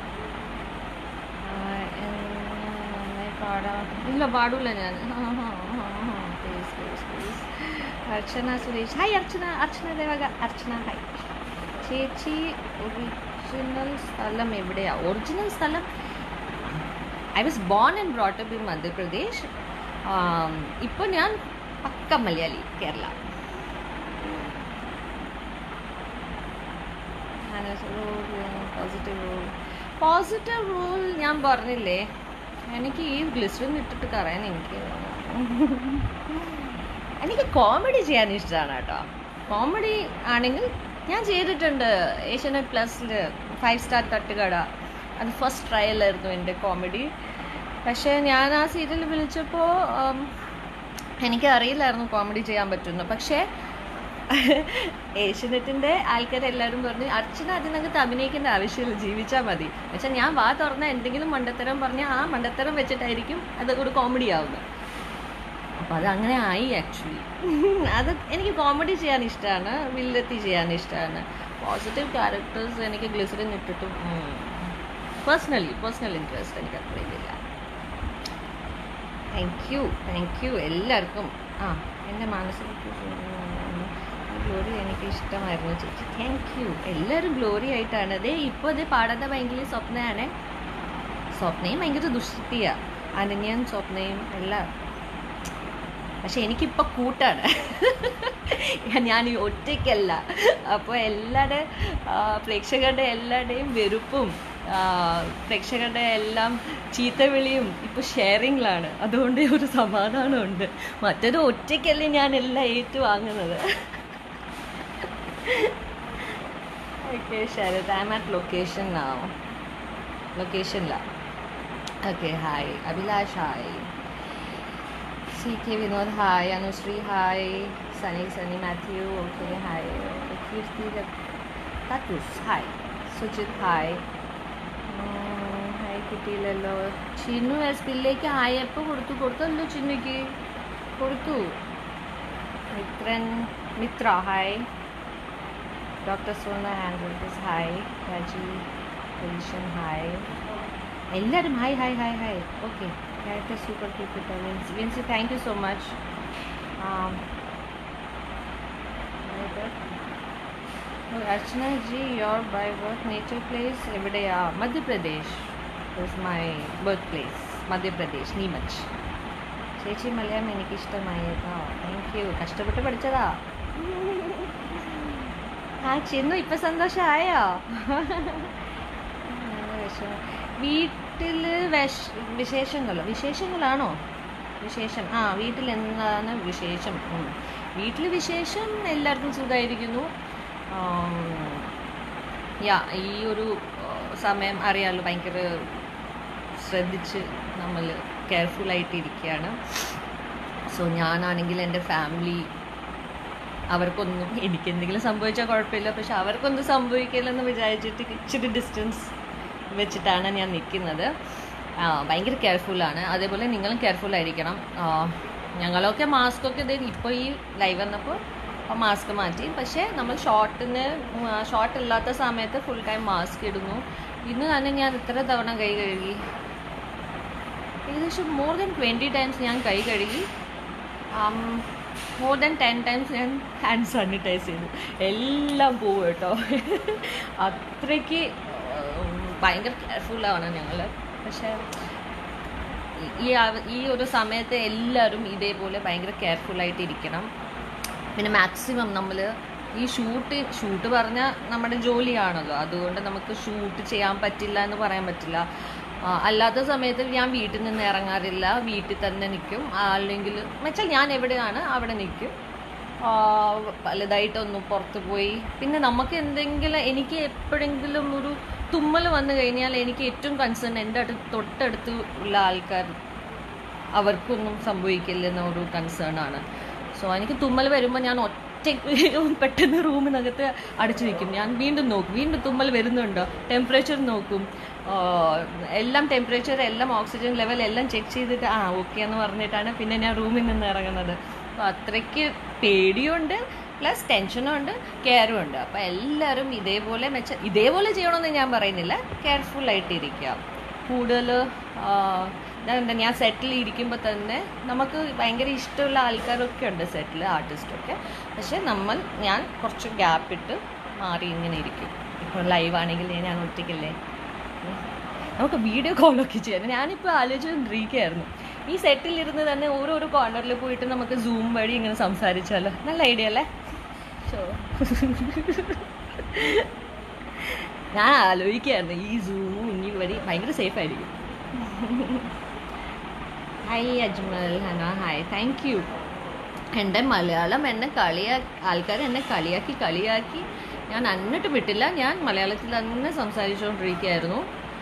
നന്നായി പാടാം ഇല്ല പാടില്ല ഞാൻ please please please Archana Suresh hi Archana Archana ദേവക Archana hi ചേച്ചി ഒറിജിനൽ സ്ഥലം എവിടെയാ ഒറിജിനൽ സ്ഥലം I was born and brought up in Madhya Pradesh ഇപ്പോൾ ഞാൻ പക്ക Malayali Kerala positive role positive role ഞാൻ പറഞ്ഞില്ലേ എനിക്ക് ഈ ഗ്ലിസറിൻ ഇട്ടിട്ട് കറയാൻ എനിക്ക് എനിക്ക് കോമഡി ചെയ്യാൻ ഇഷ്ടമാണ് കേട്ടോ കോമഡി ആണെങ്കിൽ ഞാൻ ചെയ്തിട്ടുണ്ട് ഏഷ്യാനെറ്റ് പ്ലസിൽ ഫൈവ് സ്റ്റാർ തട്ടുകട അത് ഫസ്റ്റ് ട്രയലായിരുന്നു എൻ്റെ കോമഡി പക്ഷേ ഞാൻ ആ സീരിയൽ വിളിച്ചപ്പോൾ എനിക്ക് അറിയില്ലായിരുന്നു കോമഡി ചെയ്യാൻ പറ്റുന്നു പക്ഷേ ഏഷ്യനെറ്റിൻ്റെ ആൾക്കാരെല്ലാവരും പറഞ്ഞു അർച്ചന അതിനകത്ത് അഭിനയിക്കേണ്ട ആവശ്യമില്ല ജീവിച്ചാൽ മതി പക്ഷെ ഞാൻ വാ തുറന്ന എന്തെങ്കിലും മണ്ടത്തരം പറഞ്ഞാൽ ആ മണ്ടത്തരം വെച്ചിട്ടായിരിക്കും അത് ഒരു കോമഡി ആവുന്നത് അപ്പം അത് അങ്ങനെ ആയി ആക്ച്വലി അത് എനിക്ക് കോമഡി ചെയ്യാൻ ഇഷ്ടമാണ് വില്ലത്തി ചെയ്യാൻ ഇഷ്ടമാണ് പോസിറ്റീവ് ക്യാരക്ടേഴ്സ് എനിക്ക് ഗ്ലിസറിൻ ഇട്ടിട്ടും പേഴ്സണലി പേഴ്സണൽ ഇൻട്രസ്റ്റ് എനിക്ക് അത്ര ഇതില്ല താങ്ക് യു താങ്ക് യു എല്ലാവർക്കും ആ എൻ്റെ മനസ്സിൽ ഗ്ലോറി എനിക്ക് ഇഷ്ടമായിരുന്നു ചേച്ചി താങ്ക് യു എല്ലാവരും ഗ്ലോറി ആയിട്ടാണ് അതേ ഇപ്പോൾ ഇത് പാടാത്ത ഭയങ്കര സ്വപ്നയാണ് സ്വപ്നയും ഭയങ്കര ദുഷ്ടിയാണ് അനന്യയും സ്വപ്നയും എല്ലാം പക്ഷെ എനിക്കിപ്പോൾ കൂട്ടാണ് ഞാൻ ഈ ഒറ്റയ്ക്കല്ല അപ്പോൾ എല്ലാവരുടെ പ്രേക്ഷകരുടെ എല്ലാവരുടെയും വെറുപ്പും ആ, പ്രേക്ഷകരുടെ എല്ലാം ചീത്തവിളിയും ഇപ്പോൾ ഷെയറിങ്ങിലാണ് അതുകൊണ്ട് ഒരു സമാധാനമുണ്ട് മറ്റൊരു ഒറ്റയ്ക്കല്ലേ ഞാൻ എല്ലാം ഏറ്റുവാങ്ങുന്നത് okay Sarath I'm at location now ലൊക്കേഷനിലാണ് okay hi Abhilash hi T K Vinod hi Anusree hi Sani Sani Mathew okay hi okay Keerthi Thathoos hi Sujith hi hi കിട്ടിയില്ലല്ലോ ചിന്നു എസ് പില്ലേക്ക് ഹായ് എപ്പോൾ കൊടുത്തു കൊടുത്തല്ലോ ചിന്നുക്ക് കൊടുത്തു മിത്രൻ Mitra hi doctor Sona Andrews hi രാജി പൊസിഷൻ ഹായ് എല്ലാവരും hi hi hi hi okay character super കിട്ടിട്ടോ Vincy Vincy thank you so much Archana G your by work nature place എവിടെയാ Madhya Pradesh is my birth place Madhya Pradesh Neemuch ചേച്ചി മലയാളം എനിക്ക് ഇഷ്ടമായി കേട്ടോ താങ്ക് യു കഷ്ടപ്പെട്ട് പഠിച്ചതാ ആ ചെന്നു ഇപ്പൊ സന്തോഷമായോ വീട്ടിൽ വിശ വിശേഷങ്ങളോ വിശേഷങ്ങളാണോ വിശേഷം ആ വീട്ടിൽ എന്താണ് വിശേഷം വീട്ടിൽ വിശേഷം എല്ലാവർക്കും സുഖമായിരിക്കുന്നു യാ ഈ ഒരു സമയം അറിയാമല്ലോ ഭയങ്കര ശ്രദ്ധിച്ച് നമ്മൾ കെയർഫുള്ളായിട്ട് ഇരിക്കുകയാണ് സോ ഞാനാണെങ്കിൽ എൻ്റെ ഫാമിലി അവർക്കൊന്നും എനിക്ക് എന്തെങ്കിലും സംഭവിച്ചാൽ കുഴപ്പമില്ല പക്ഷെ അവർക്കൊന്നും സംഭവിക്കില്ലെന്ന് വിചാരിച്ചിട്ട് ഇച്ചിരി ഡിസ്റ്റൻസ് വെച്ചിട്ടാണ് ഞാൻ നിൽക്കുന്നത് ഭയങ്കര കെയർഫുള്ളാണ് അതേപോലെ നിങ്ങളും കെയർഫുൾ ആയിരിക്കണം ഞങ്ങളൊക്കെ മാസ്കൊക്കെ ഇത് ഇപ്പോൾ ഈ ലൈവ് വന്നപ്പോൾ മാസ്ക് മാറ്റി പക്ഷേ നമ്മൾ ഷോർട്ടിന് ഷോർട്ട് ഇല്ലാത്ത സമയത്ത് ഫുൾ ടൈം മാസ്ക് ഇടുന്നു ഇന്ന് തന്നെ ഞാൻ ഇത്ര തവണ കൈ കഴുകി ഏകദേശം മോർ ദാൻ ട്വൻറ്റി ടൈംസ് ഞാൻ കൈ കഴുകി മോർ ദാൻ ടെൻ ടൈംസ് ഞാൻ ഹാൻഡ് സാനിറ്റൈസ് ചെയ്തു എല്ലാം പോവും കേട്ടോ അത്രയ്ക്ക് ഭയങ്കര കെയർഫുള്ളാണ് ഞങ്ങൾ പക്ഷേ ഈ ഈ ഒരു സമയത്ത് എല്ലാവരും ഇതേപോലെ ഭയങ്കര കെയർഫുള്ളായിട്ട് ഇരിക്കണം പിന്നെ മാക്സിമം നമ്മൾ ഈ ഷൂട്ട് ഷൂട്ട് പറഞ്ഞാൽ നമ്മുടെ ജോലിയാണല്ലോ അതുകൊണ്ട് നമുക്ക് ഷൂട്ട് ചെയ്യാൻ പറ്റില്ല എന്ന് പറയാൻ പറ്റില്ല അല്ലാത്ത സമയത്ത് ഞാൻ വീട്ടിൽ നിന്ന് ഇറങ്ങാറില്ല വീട്ടിൽ തന്നെ നിൽക്കും അല്ലെങ്കിൽ വെച്ചാൽ ഞാൻ എവിടെയാണ് അവിടെ നിൽക്കും വലുതായിട്ടൊന്ന് പുറത്ത് പോയി പിന്നെ നമുക്ക് എന്തെങ്കിലും എനിക്ക് എപ്പോഴെങ്കിലും ഒരു തുമ്മൽ വന്നു കഴിഞ്ഞാൽ എനിക്ക് ഏറ്റവും കൺസേൺ എൻ്റെ അടുത്ത് തൊട്ടടുത്ത് ഉള്ള ആൾക്കാർ അവർക്കൊന്നും സംഭവിക്കില്ലെന്ന ഒരു കൺസേൺ ആണ് സോ എനിക്ക് തുമ്മൽ വരുമ്പോൾ ഞാൻ ഒറ്റ പെട്ടെന്ന് റൂമിനകത്ത് അടച്ചു വയ്ക്കും ഞാൻ വീണ്ടും നോക്കും വീണ്ടും തുമ്മൽ വരുന്നുണ്ടോ ടെമ്പറേച്ചർ നോക്കും എല്ലാം ടെമ്പറേച്ചർ എല്ലാം ഓക്സിജൻ ലെവൽ എല്ലാം ചെക്ക് ചെയ്തിട്ട് ആ ഓക്കെ എന്ന് പറഞ്ഞിട്ടാണ് പിന്നെ ഞാൻ റൂമിൽ നിന്ന് ഇറങ്ങുന്നത് അപ്പോൾ അത്രയ്ക്ക് പേടിയുണ്ട് പ്ലസ് ടെൻഷനും ഉണ്ട് കെയറും ഉണ്ട് അപ്പോൾ എല്ലാവരും ഇതേപോലെ മെച്ച ഇതേപോലെ ചെയ്യണമെന്ന് ഞാൻ പറയുന്നില്ല കെയർഫുൾ ആയിട്ട് ഇരിക്കുക കൂടുതൽ എന്താ ഞാൻ സെറ്റിൽ ഇരിക്കുമ്പോൾ തന്നെ നമുക്ക് ഭയങ്കര ഇഷ്ടമുള്ള ആൾക്കാരൊക്കെ ഉണ്ട് സെറ്റിൽ ആർട്ടിസ്റ്റൊക്കെ പക്ഷെ നമ്മൾ ഞാൻ കുറച്ച് ഗ്യാപ്പ് ഇട്ട് മാറി ഇങ്ങനെ ഇരിക്കും ഇപ്പോൾ ലൈവ് ആണെങ്കിൽ ഞാൻ ഒറ്റയ്ക്കല്ലേ നമുക്ക് വീഡിയോ കോളൊക്കെ ചെയ്യാം ഞാനിപ്പോൾ ആലോചിച്ചുകൊണ്ടിരിക്കുകയായിരുന്നു ഈ സെറ്റിൽ ഇരുന്ന് തന്നെ ഓരോരോ കോർണറിൽ പോയിട്ട് നമുക്ക് സൂം വഴി ഇങ്ങനെ സംസാരിച്ചാലോ നല്ല ഐഡിയ അല്ലേ ഷോ ഞാൻ ആലോചിക്കുകയായിരുന്നു ഈ സൂമും ഇനി വഴി ഭയങ്കര സേഫ് ആയിരിക്കും hi Ajmal Hana hi thank you എൻ്റെ മലയാളം എന്നെ കളിയാ ആൾക്കാർ എന്നെ കളിയാക്കി കളിയാക്കി ഞാൻ അന്നിട്ട് വിട്ടില്ല ഞാൻ മലയാളത്തിൽ തന്നെ സംസാരിച്ചുകൊണ്ടിരിക്കുകയായിരുന്നു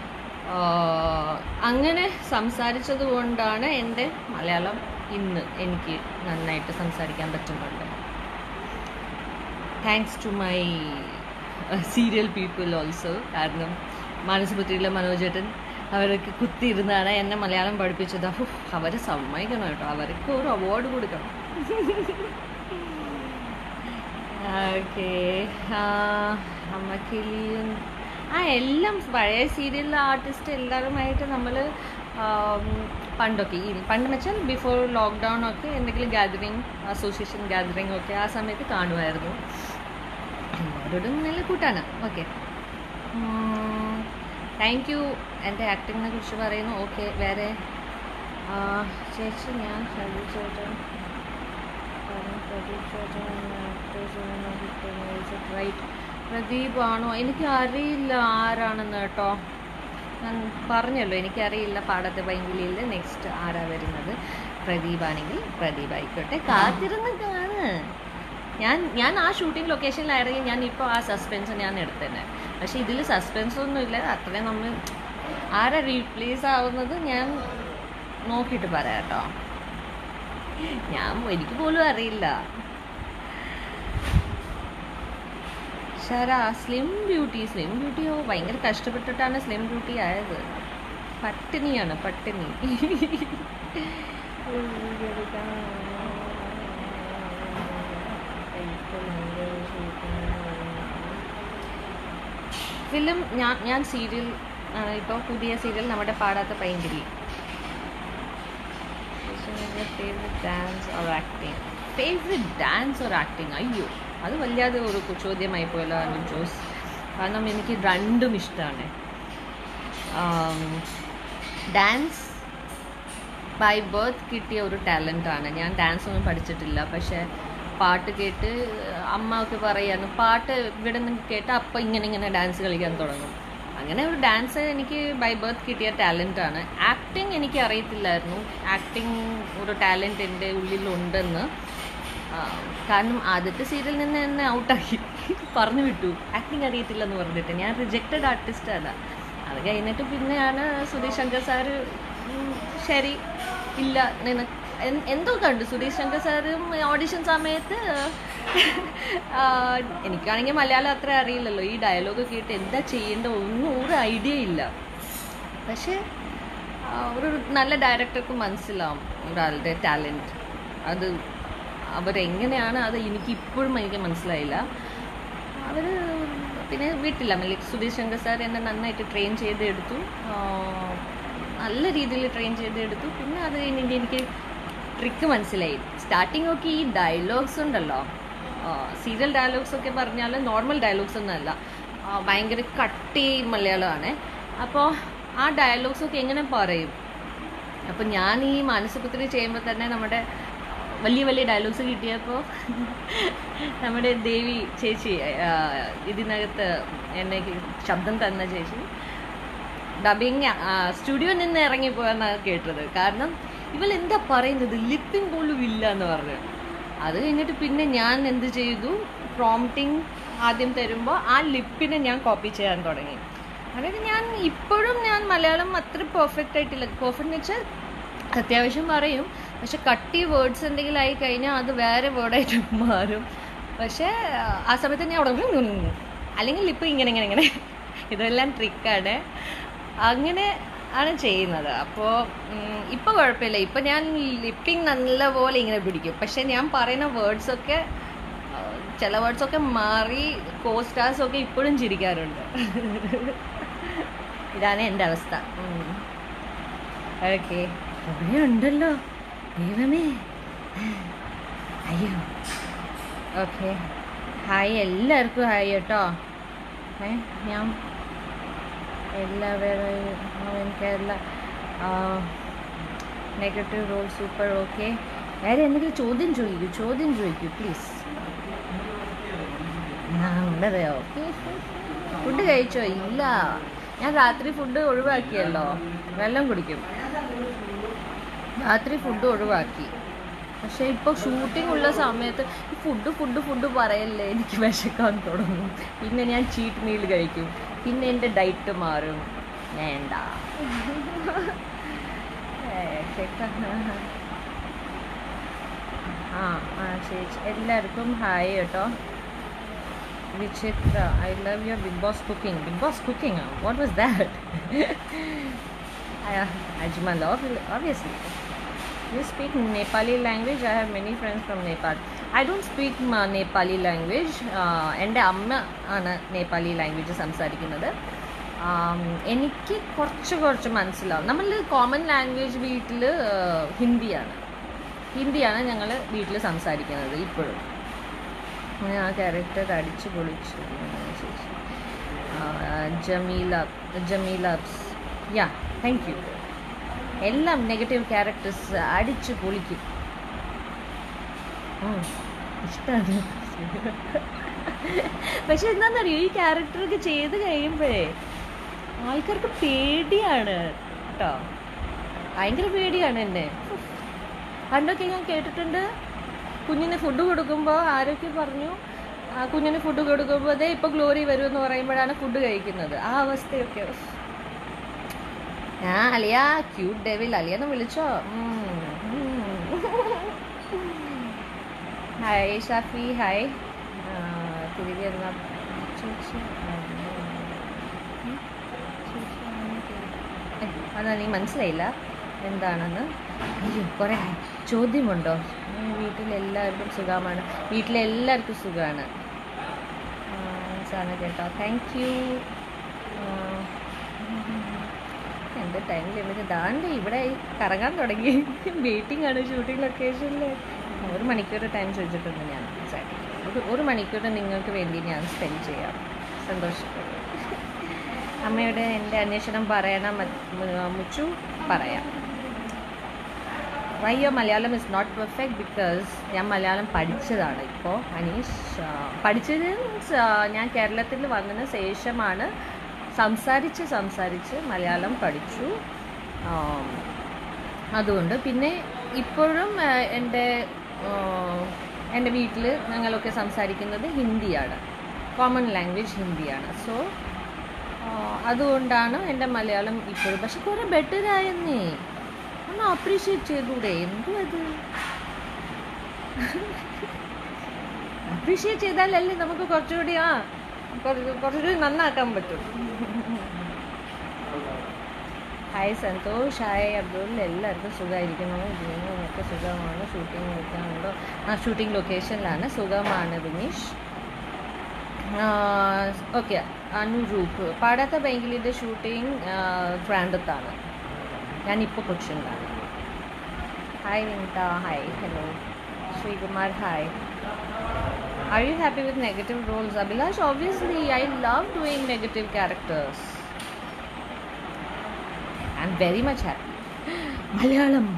അങ്ങനെ സംസാരിച്ചത് കൊണ്ടാണ് എൻ്റെ മലയാളം ഇന്ന് എനിക്ക് നന്നായിട്ട് സംസാരിക്കാൻ പറ്റുന്നുണ്ട് thanks to my serial people also കാരണം മാനസപുത്രിയിലെ മനോജേട്ടൻ അവരൊക്കെ കുത്തിയിരുന്നാണ് എന്നെ മലയാളം പഠിപ്പിച്ചത് അഹോ അവരെ സമ്മതിക്കണം കേട്ടോ അവർക്ക് ഒരു അവാർഡ് കൊടുക്കണം ഓക്കെ അമ്മക്കിളിയും ആ എല്ലാം പഴയ സീരിയലിലെ ആർട്ടിസ്റ്റ് എല്ലാവരുമായിട്ട് നമ്മൾ പണ്ടൊക്കെ ഈ പണ്ട് വെച്ചാൽ ബിഫോർ ലോക്ക്ഡൗൺ ഒക്കെ എന്തെങ്കിലും ഗാദറിങ് അസോസിയേഷൻ ഗാദറിങ് ഒക്കെ ആ സമയത്ത് കാണുമായിരുന്നു എല്ലാവരോടും നല്ല കൂട്ടാണ് ഓക്കെ താങ്ക് യു എൻ്റെ ആക്ടിങ്ങിനെ കുറിച്ച് പറയുന്നു ഓക്കെ വേറെ ചേച്ചി ഞാൻ പ്രദീപ് ചേട്ടൻ പ്രദീപ് ചേട്ടൻ റൈറ്റ് പ്രദീപ് ആണോ എനിക്ക് അറിയില്ല ആരാണെന്ന് കേട്ടോ ഞാൻ പറഞ്ഞല്ലോ എനിക്കറിയില്ല പാടത്തെ പൈങ്കിളിയിൽ നെക്സ്റ്റ് ആരാ വരുന്നത് പ്രദീപ് ആണെങ്കിൽ പ്രദീപ് ആയിക്കോട്ടെ കാത്തിരുന്ന് കാണ് ഞാൻ ഞാൻ ആ ഷൂട്ടിംഗ് ലൊക്കേഷനിലായിരുന്നെങ്കിൽ ഞാൻ ഇപ്പോൾ ആ സസ്പെൻസ് ഞാൻ എടുത്തേനെ പക്ഷേ ഇതിൽ സസ്പെൻസ് ഒന്നും ഇല്ല അത്രയും നമ്മൾ ആരാ റീപ്ലേസ് ആവുന്നത് ഞാൻ നോക്കിയിട്ട് പറയാം കേട്ടോ ഞാൻ എനിക്ക് പോലും അറിയില്ല ശര സ്ലിം ബ്യൂട്ടി സ്ലിം ബ്യൂട്ടിയോ ഭയങ്കര കഷ്ടപ്പെട്ടിട്ടാണ് സ്ലിം ബ്യൂട്ടി ആയത് പട്ടിണിയാണ് പട്ടിണി ഫിലിം ഞാൻ ഞാൻ സീരിയൽ ഇപ്പോൾ പുതിയ സീരിയൽ നമ്മുടെ പാടാത്ത പൈങ്കിരി favourite dance or acting favourite dance or acting അയ്യോ അത് വല്ലാതെ ഒരു ചോദ്യമായി പോയല്ലോ അനു ജോസ് കാരണം എനിക്ക് രണ്ടും ഇഷ്ടമാണ് ഡാൻസ് ബൈ ബർത്ത് കിട്ടിയ ഒരു ടാലൻ്റാണ് ഞാൻ ഡാൻസ് ഒന്നും പഠിച്ചിട്ടില്ല പക്ഷേ പാട്ട് കേട്ട് അമ്മ ഒക്കെ പറയാണ് പാട്ട് ഇവിടെ നിന്ന് കേട്ട് അപ്പം ഇങ്ങനെ ഇങ്ങനെ ഡാൻസ് കളിക്കാൻ തുടങ്ങും അങ്ങനെ ഒരു ഡാൻസ് എനിക്ക് ബൈ ബർത്ത് കിട്ടിയ ടാലൻ്റാണ് ആക്ടിങ് എനിക്ക് അറിയത്തില്ലായിരുന്നു ആക്ടിങ് ഒരു ടാലൻ്റ് എൻ്റെ ഉള്ളിലുണ്ടെന്ന് ആ, കാരണം ആദ്യത്തെ സീരിയലിൽ നിന്ന് എന്നെ ഔട്ടാക്കി പറഞ്ഞു വിട്ടു ആക്ടിങ് അറിയത്തില്ലെന്ന് പറഞ്ഞിട്ട് ഞാൻ റിജക്റ്റഡ് ആർട്ടിസ്റ്റാണ് അത് കഴിഞ്ഞിട്ട് പിന്നെയാണ് സുധീഷ് ശങ്കർ സാറ് ഉം, ശരി ഇല്ല നിനക്ക് എൻ- എന്തോ കണ്ടു സുധീഷ് ശങ്കർ സാറും ഓഡിഷൻ സമയത്ത് ആ, എനിക്കാണെങ്കിൽ മലയാളം അത്ര അറിയില്ലല്ലോ ഈ ഡയലോഗ് കേട്ട് എന്താ ചെയ്യേണ്ട ഒന്നും ഒരു ഐഡിയ ഇല്ല പക്ഷേ ആ, ഒരു നല്ല ഡയറക്ടർക്ക് മനസ്സിലാവും ഒരാളുടെ ടാലൻറ്റ് അത് അവരെങ്ങനെയാണ് അത് എനിക്ക് ഇപ്പോഴും എനിക്ക് മനസ്സിലായില്ല അവർ പിന്നെ വീട്ടില്ല ലൈക്ക് സുധീഷ് ശങ്കർ സാർ എന്നെ നന്നായിട്ട് ട്രെയിൻ ചെയ്തെടുത്തു ആ, നല്ല രീതിയിൽ ട്രെയിൻ ചെയ്തെടുത്തു പിന്നെ അത് കഴിഞ്ഞിട്ട് എനിക്ക് ട്രിക്ക് മനസ്സിലായി സ്റ്റാർട്ടിംഗ് ഒക്കെ ഈ ഡയലോഗ്സ് ഉണ്ടല്ലോ സീരിയൽ ഡയലോഗ്സ് ഒക്കെ പറഞ്ഞാൽ നോർമൽ ഡയലോഗ്സ് ഒന്നുമല്ല ആ, ഭയങ്കര കട്ടി മലയാളമാണ് അപ്പോൾ ആ ഡയലോഗ്സ് ഒക്കെ എങ്ങനെ പറയും അപ്പം ഞാൻ ഈ മാനസപുത്രി ചെയ്യുമ്പോൾ തന്നെ നമ്മുടെ വലിയ വലിയ ഡയലോഗ്സ് കിട്ടിയപ്പോൾ നമ്മുടെ ദേവി ചേച്ചി ആ, ഇതിനകത്ത് എന്നെ ശബ്ദം തന്ന ചേച്ചി ഡബിങ് സ്റ്റുഡിയോയിൽ നിന്ന് ഇറങ്ങിപ്പോയെന്നാണ് കേട്ടത് കാരണം ഇവൾ എന്താ പറയുന്നത് ലിപ്പിംഗ് പോലും ഇല്ല എന്ന് പറഞ്ഞു അത് കഴിഞ്ഞിട്ട് പിന്നെ ഞാൻ എന്ത് ചെയ്തു പ്രോംപ്റ്റിംഗ് ആദ്യം തരുമ്പോൾ ആ ലിപ്പിനെ ഞാൻ കോപ്പി ചെയ്യാൻ തുടങ്ങി അതായത് ഞാൻ ഇപ്പോഴും ഞാൻ മലയാളം അത്ര പെർഫെക്റ്റ് ആയിട്ടില്ല പെർഫെക്റ്റ് എന്ന് വെച്ചാൽ അത്യാവശ്യം പറയും പക്ഷെ കട്ടി വേർഡ്സ് എന്തെങ്കിലും ആയി കഴിഞ്ഞാൽ അത് വേറെ വേർഡായിട്ട് മാറും പക്ഷേ ആ സമയത്ത് ഞാൻ അവിടെ നിന്ന് അല്ലെങ്കിൽ ലിപ്പ് ഇങ്ങനെ ഇങ്ങനെ ഇങ്ങനെ ഇതെല്ലാം ട്രിക്കാണ് അങ്ങനെ ആണ് ചെയ്യുന്നത് അപ്പോൾ ഇപ്പോൾ കുഴപ്പമില്ല ഇപ്പം ഞാൻ ലിപ്പിങ് നല്ലപോലെ ഇങ്ങനെ പിടിക്കും പക്ഷെ ഞാൻ പറയുന്ന വേർഡ്സൊക്കെ ചില വേർഡ്സൊക്കെ മാറി കോ സ്റ്റാർസൊക്കെ ഇപ്പോഴും ചിരിക്കാറുണ്ട് ഇതാണ് എൻ്റെ അവസ്ഥ ഓക്കെ കുറേ ഉണ്ടല്ലോ ദൈവമേ അയ്യോ ഓക്കെ ഹായ് എല്ലാവർക്കും ഹായ് കേട്ടോ ഏ ഞാൻ എല്ലാവരും അവൻ Kerala negative role super okay വേറെ എന്തെങ്കിലും ചോദ്യം ചോദിക്കൂ ചോദ്യം ചോദിക്കൂ പ്ലീസ് ഉണ്ടതെയോ ഫുഡ് കഴിച്ചോ ഇല്ല ഞാൻ രാത്രി ഫുഡ് ഒഴിവാക്കിയല്ലോ വെള്ളം കുടിക്കും രാത്രി ഫുഡ് ഒഴിവാക്കി പക്ഷെ ഇപ്പോൾ ഷൂട്ടിംഗ് ഉള്ള സമയത്ത് ഈ ഫുഡ് ഫുഡ് ഫുഡ് പറയല്ലേ എനിക്ക് വിശക്കാൻ തുടങ്ങും പിന്നെ ഞാൻ ചീറ്റ് മീൽ കഴിക്കും പിന്നെ എൻ്റെ ഡയറ്റ് മാറും വേണ്ട ഏ, കേക്കാം. ആ ആ ചേച്ചി എല്ലാവർക്കും ഹായ് കേട്ടോ Vichithra I love your big boss cooking big boss cooking what was that Ajmal obviously you speak Nepali language I have many friends from Nepal I don't speak uh, Nepali language uh, എൻ്റെ അമ്മ ആണ് Nepali language സംസാരിക്കുന്നത് ആം, എനിക്ക് കുറച്ച് കുറച്ച് മനസ്സിലാവും നമ്മൾ common language വീട്ടിൽ ഹിന്ദിയാണ് ഹിന്ദിയാണ് ഞങ്ങൾ വീട്ടിൽ സംസാരിക്കുന്നത് ഇപ്പോഴും അങ്ങനെ ആ ക്യാരക്ടർ അടിച്ചു പൊളിച്ചു ചേച്ചി ജമീല ജമീലബ്സ് യാ താങ്ക് യു എല്ലാം നെഗറ്റീവ് ക്യാരക്ടേഴ്സ് അടിച്ചു പൊളിക്കും ഇഷ്ടമാണ് പക്ഷെ എന്താണെന്നറിയോ ഈ ക്യാരക്ടറൊക്കെ ചെയ്ത് കഴിയുമ്പോഴേ ആൾക്കാർക്ക് പേടിയാണ് കേട്ടോ ഭയങ്കര പേടിയാണ് എന്നെ പണ്ടൊക്കെ ഞാൻ കേട്ടിട്ടുണ്ട് കുഞ്ഞിന് ഫുഡ് കൊടുക്കുമ്പോൾ ആരൊക്കെ പറഞ്ഞു ആ കുഞ്ഞിന് ഫുഡ് കൊടുക്കുമ്പോൾ അതേ ഇപ്പോൾ ഗ്ലോറി വരുമെന്ന് പറയുമ്പോഴാണ് ഫുഡ് കഴിക്കുന്നത് ആ അവസ്ഥയൊക്കെ ആ അലിയ ക്യൂട്ട് ഡെവിൽ അലിയെന്ന് വിളിച്ചോ ഉം, ഉം. ഹായ് ഷാഫി ഹായ് ആ, തിരികെ എന്നാ ചേച്ചി ഉം, ചേച്ചി അങ്ങനെ തിരി- ഏ, അതാ നീ മനസ്സിലായില്ല എന്താണെന്ന് അയ്യോ കുറേ ചോദ്യമുണ്ടോ ഏ, വീട്ടിലെല്ലാവർക്കും സുഖമാണ് വീട്ടിലെല്ലാവർക്കും സുഖമാണ് സാറിന് കേട്ടോ താങ്ക് യു എൻ്റെ ടൈം ലിമിറ്റ് ദാണ്ട് ഇവിടെ ഈ കറങ്ങാൻ തുടങ്ങി വെയിറ്റിംഗ് ആണ് ഷൂട്ടിംഗ് ലൊക്കേഷനിൽ ഒരു മണിക്കൂർ ടൈം ചോദിച്ചിട്ടുണ്ട് ഞാൻ ചേട്ടൻ ഒരു ഒരു മണിക്കൂർ നിങ്ങൾക്ക് വേണ്ടി ഞാൻ സ്പെൻഡ് ചെയ്യാം സന്തോഷപ്പെടും അമ്മയുടെ എൻ്റെ അന്വേഷണം പറയണം മ- മുച്ചു പറയാം why your Malayalam is not perfect because ഞാൻ മലയാളം പഠിച്ചതാണ് ഇപ്പോൾ അനീഷ് ആ, പഠിച്ചത് means, ആ, ഞാൻ കേരളത്തിൽ വന്നതിന് ശേഷമാണ് സംസാരിച്ച് സംസാരിച്ച് മലയാളം പഠിച്ചു ആം, അതുകൊണ്ട് പിന്നെ ഇപ്പോഴും ആ, എൻ്റെ ആ, എൻ്റെ വീട്ടിൽ ഞങ്ങളൊക്കെ സംസാരിക്കുന്നത് ഹിന്ദിയാണ് കോമൺ ലാംഗ്വേജ് ഹിന്ദിയാണ് സോ അതുകൊണ്ടാണ് എൻ്റെ മലയാളം ഇപ്പോഴും പക്ഷെ കുറേ ബെറ്റർ ആയെന്നേ ഒന്ന് അപ്രീഷിയേറ്റ് ചെയ്തൂടെ എന്തു അത് അപ്രീഷിയേറ്റ് ചെയ്താലല്ലേ നമുക്ക് കുറച്ചുകൂടി ആ കുറച്ച് കുറച്ചുകൂടി നന്നാക്കാൻ പറ്റും ഹായ് സന്തോഷ് ഹായ് അബ്ദുൾ എല്ലാവർക്കും സുഖമായിരിക്കുന്നു ജീവനൊക്കെ സുഖമാണ് ഷൂട്ടിംഗ് വെക്കാനുണ്ടോ ആ ഷൂട്ടിംഗ് ലൊക്കേഷനിലാണ് സുഖമാണ് ബിനീഷ് ഓക്കെ അനുരൂപ് പാടാത്ത ബാങ്കിലിൻ്റെ ഷൂട്ടിംഗ് ട്രാൻഡത്താണ് ഞാനിപ്പോൾ കൊച്ചിനിലാണ് hi Vinitha hi hello Sreekumar hi Are you happy with negative roles, Abhilash? Obviously, I love doing negative characters. I'm very much happy. Malayalam.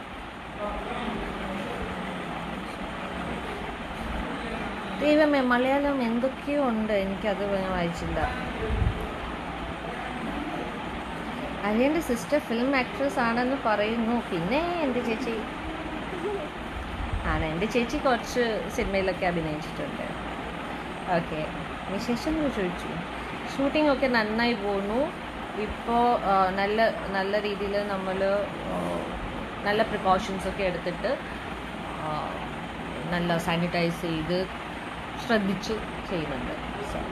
ദൈവമേ മലയാളം എന്തൊക്കെയോ ഉണ്ട് എനിക്കത് ഞാൻ വായിച്ചില്ല അലിയൻ്റെ സിസ്റ്റർ ഫിലിം ആക്ട്രസ് ആണെന്ന് പറയുന്നു പിന്നെ എൻ്റെ ചേച്ചി ആണ് എൻ്റെ ചേച്ചി കുറച്ച് സിനിമയിലൊക്കെ അഭിനയിച്ചിട്ടുണ്ട് ഓക്കെ വിശേഷങ്ങൾ ചോദിച്ചു ഷൂട്ടിംഗ് ഒക്കെ നന്നായി പോകുന്നു ഇപ്പോൾ നല്ല നല്ല രീതിയിൽ നമ്മൾ നല്ല പ്രിക്കോഷൻസ് ഒക്കെ എടുത്തിട്ട് ആ, നല്ല സാനിറ്റൈസ് ചെയ്ത് ശ്രദ്ധിച്ച് ചെയ്യുന്നുണ്ട് So,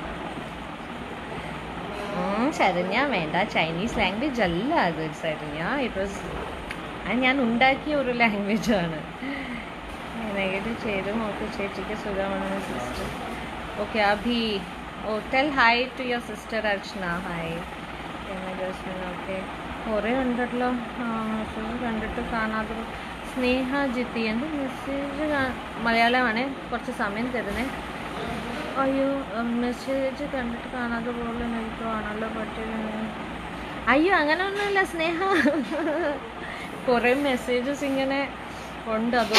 ഉം, ശരണ്യ വേണ്ട ചൈനീസ് ലാംഗ്വേജ് അല്ല അത് ശരണ്യ ഇറ്റ് വാസ് അത് ഞാൻ ഉണ്ടാക്കിയ ഒരു ലാംഗ്വേജ് ആണ് നെഗറ്റീവ് ചെയ്തും ഓക്കെ ചേച്ചിക്ക് സുഖമാണ് sister okay Abhi oh tell hi to your sister Archana hi okay കുറേ ഉണ്ടല്ലോ മെസ്സേജ് കണ്ടിട്ട് കാണാതെ പോ- സ്നേഹ ജിത്തി എൻ്റെ മെസ്സേജ് മലയാളമാണ് കുറച്ച് സമയം തരുന്നേ അയ്യോ മെസ്സേജ് കണ്ടിട്ട് കാണാതെ പോലെ നിൽക്കുവാണല്ലോ പറ്റില്ല അയ്യോ അങ്ങനെ ഒന്നുമില്ല സ്നേഹ കുറേ മെസ്സേജസ് ഇങ്ങനെ ഉണ്ട് അത്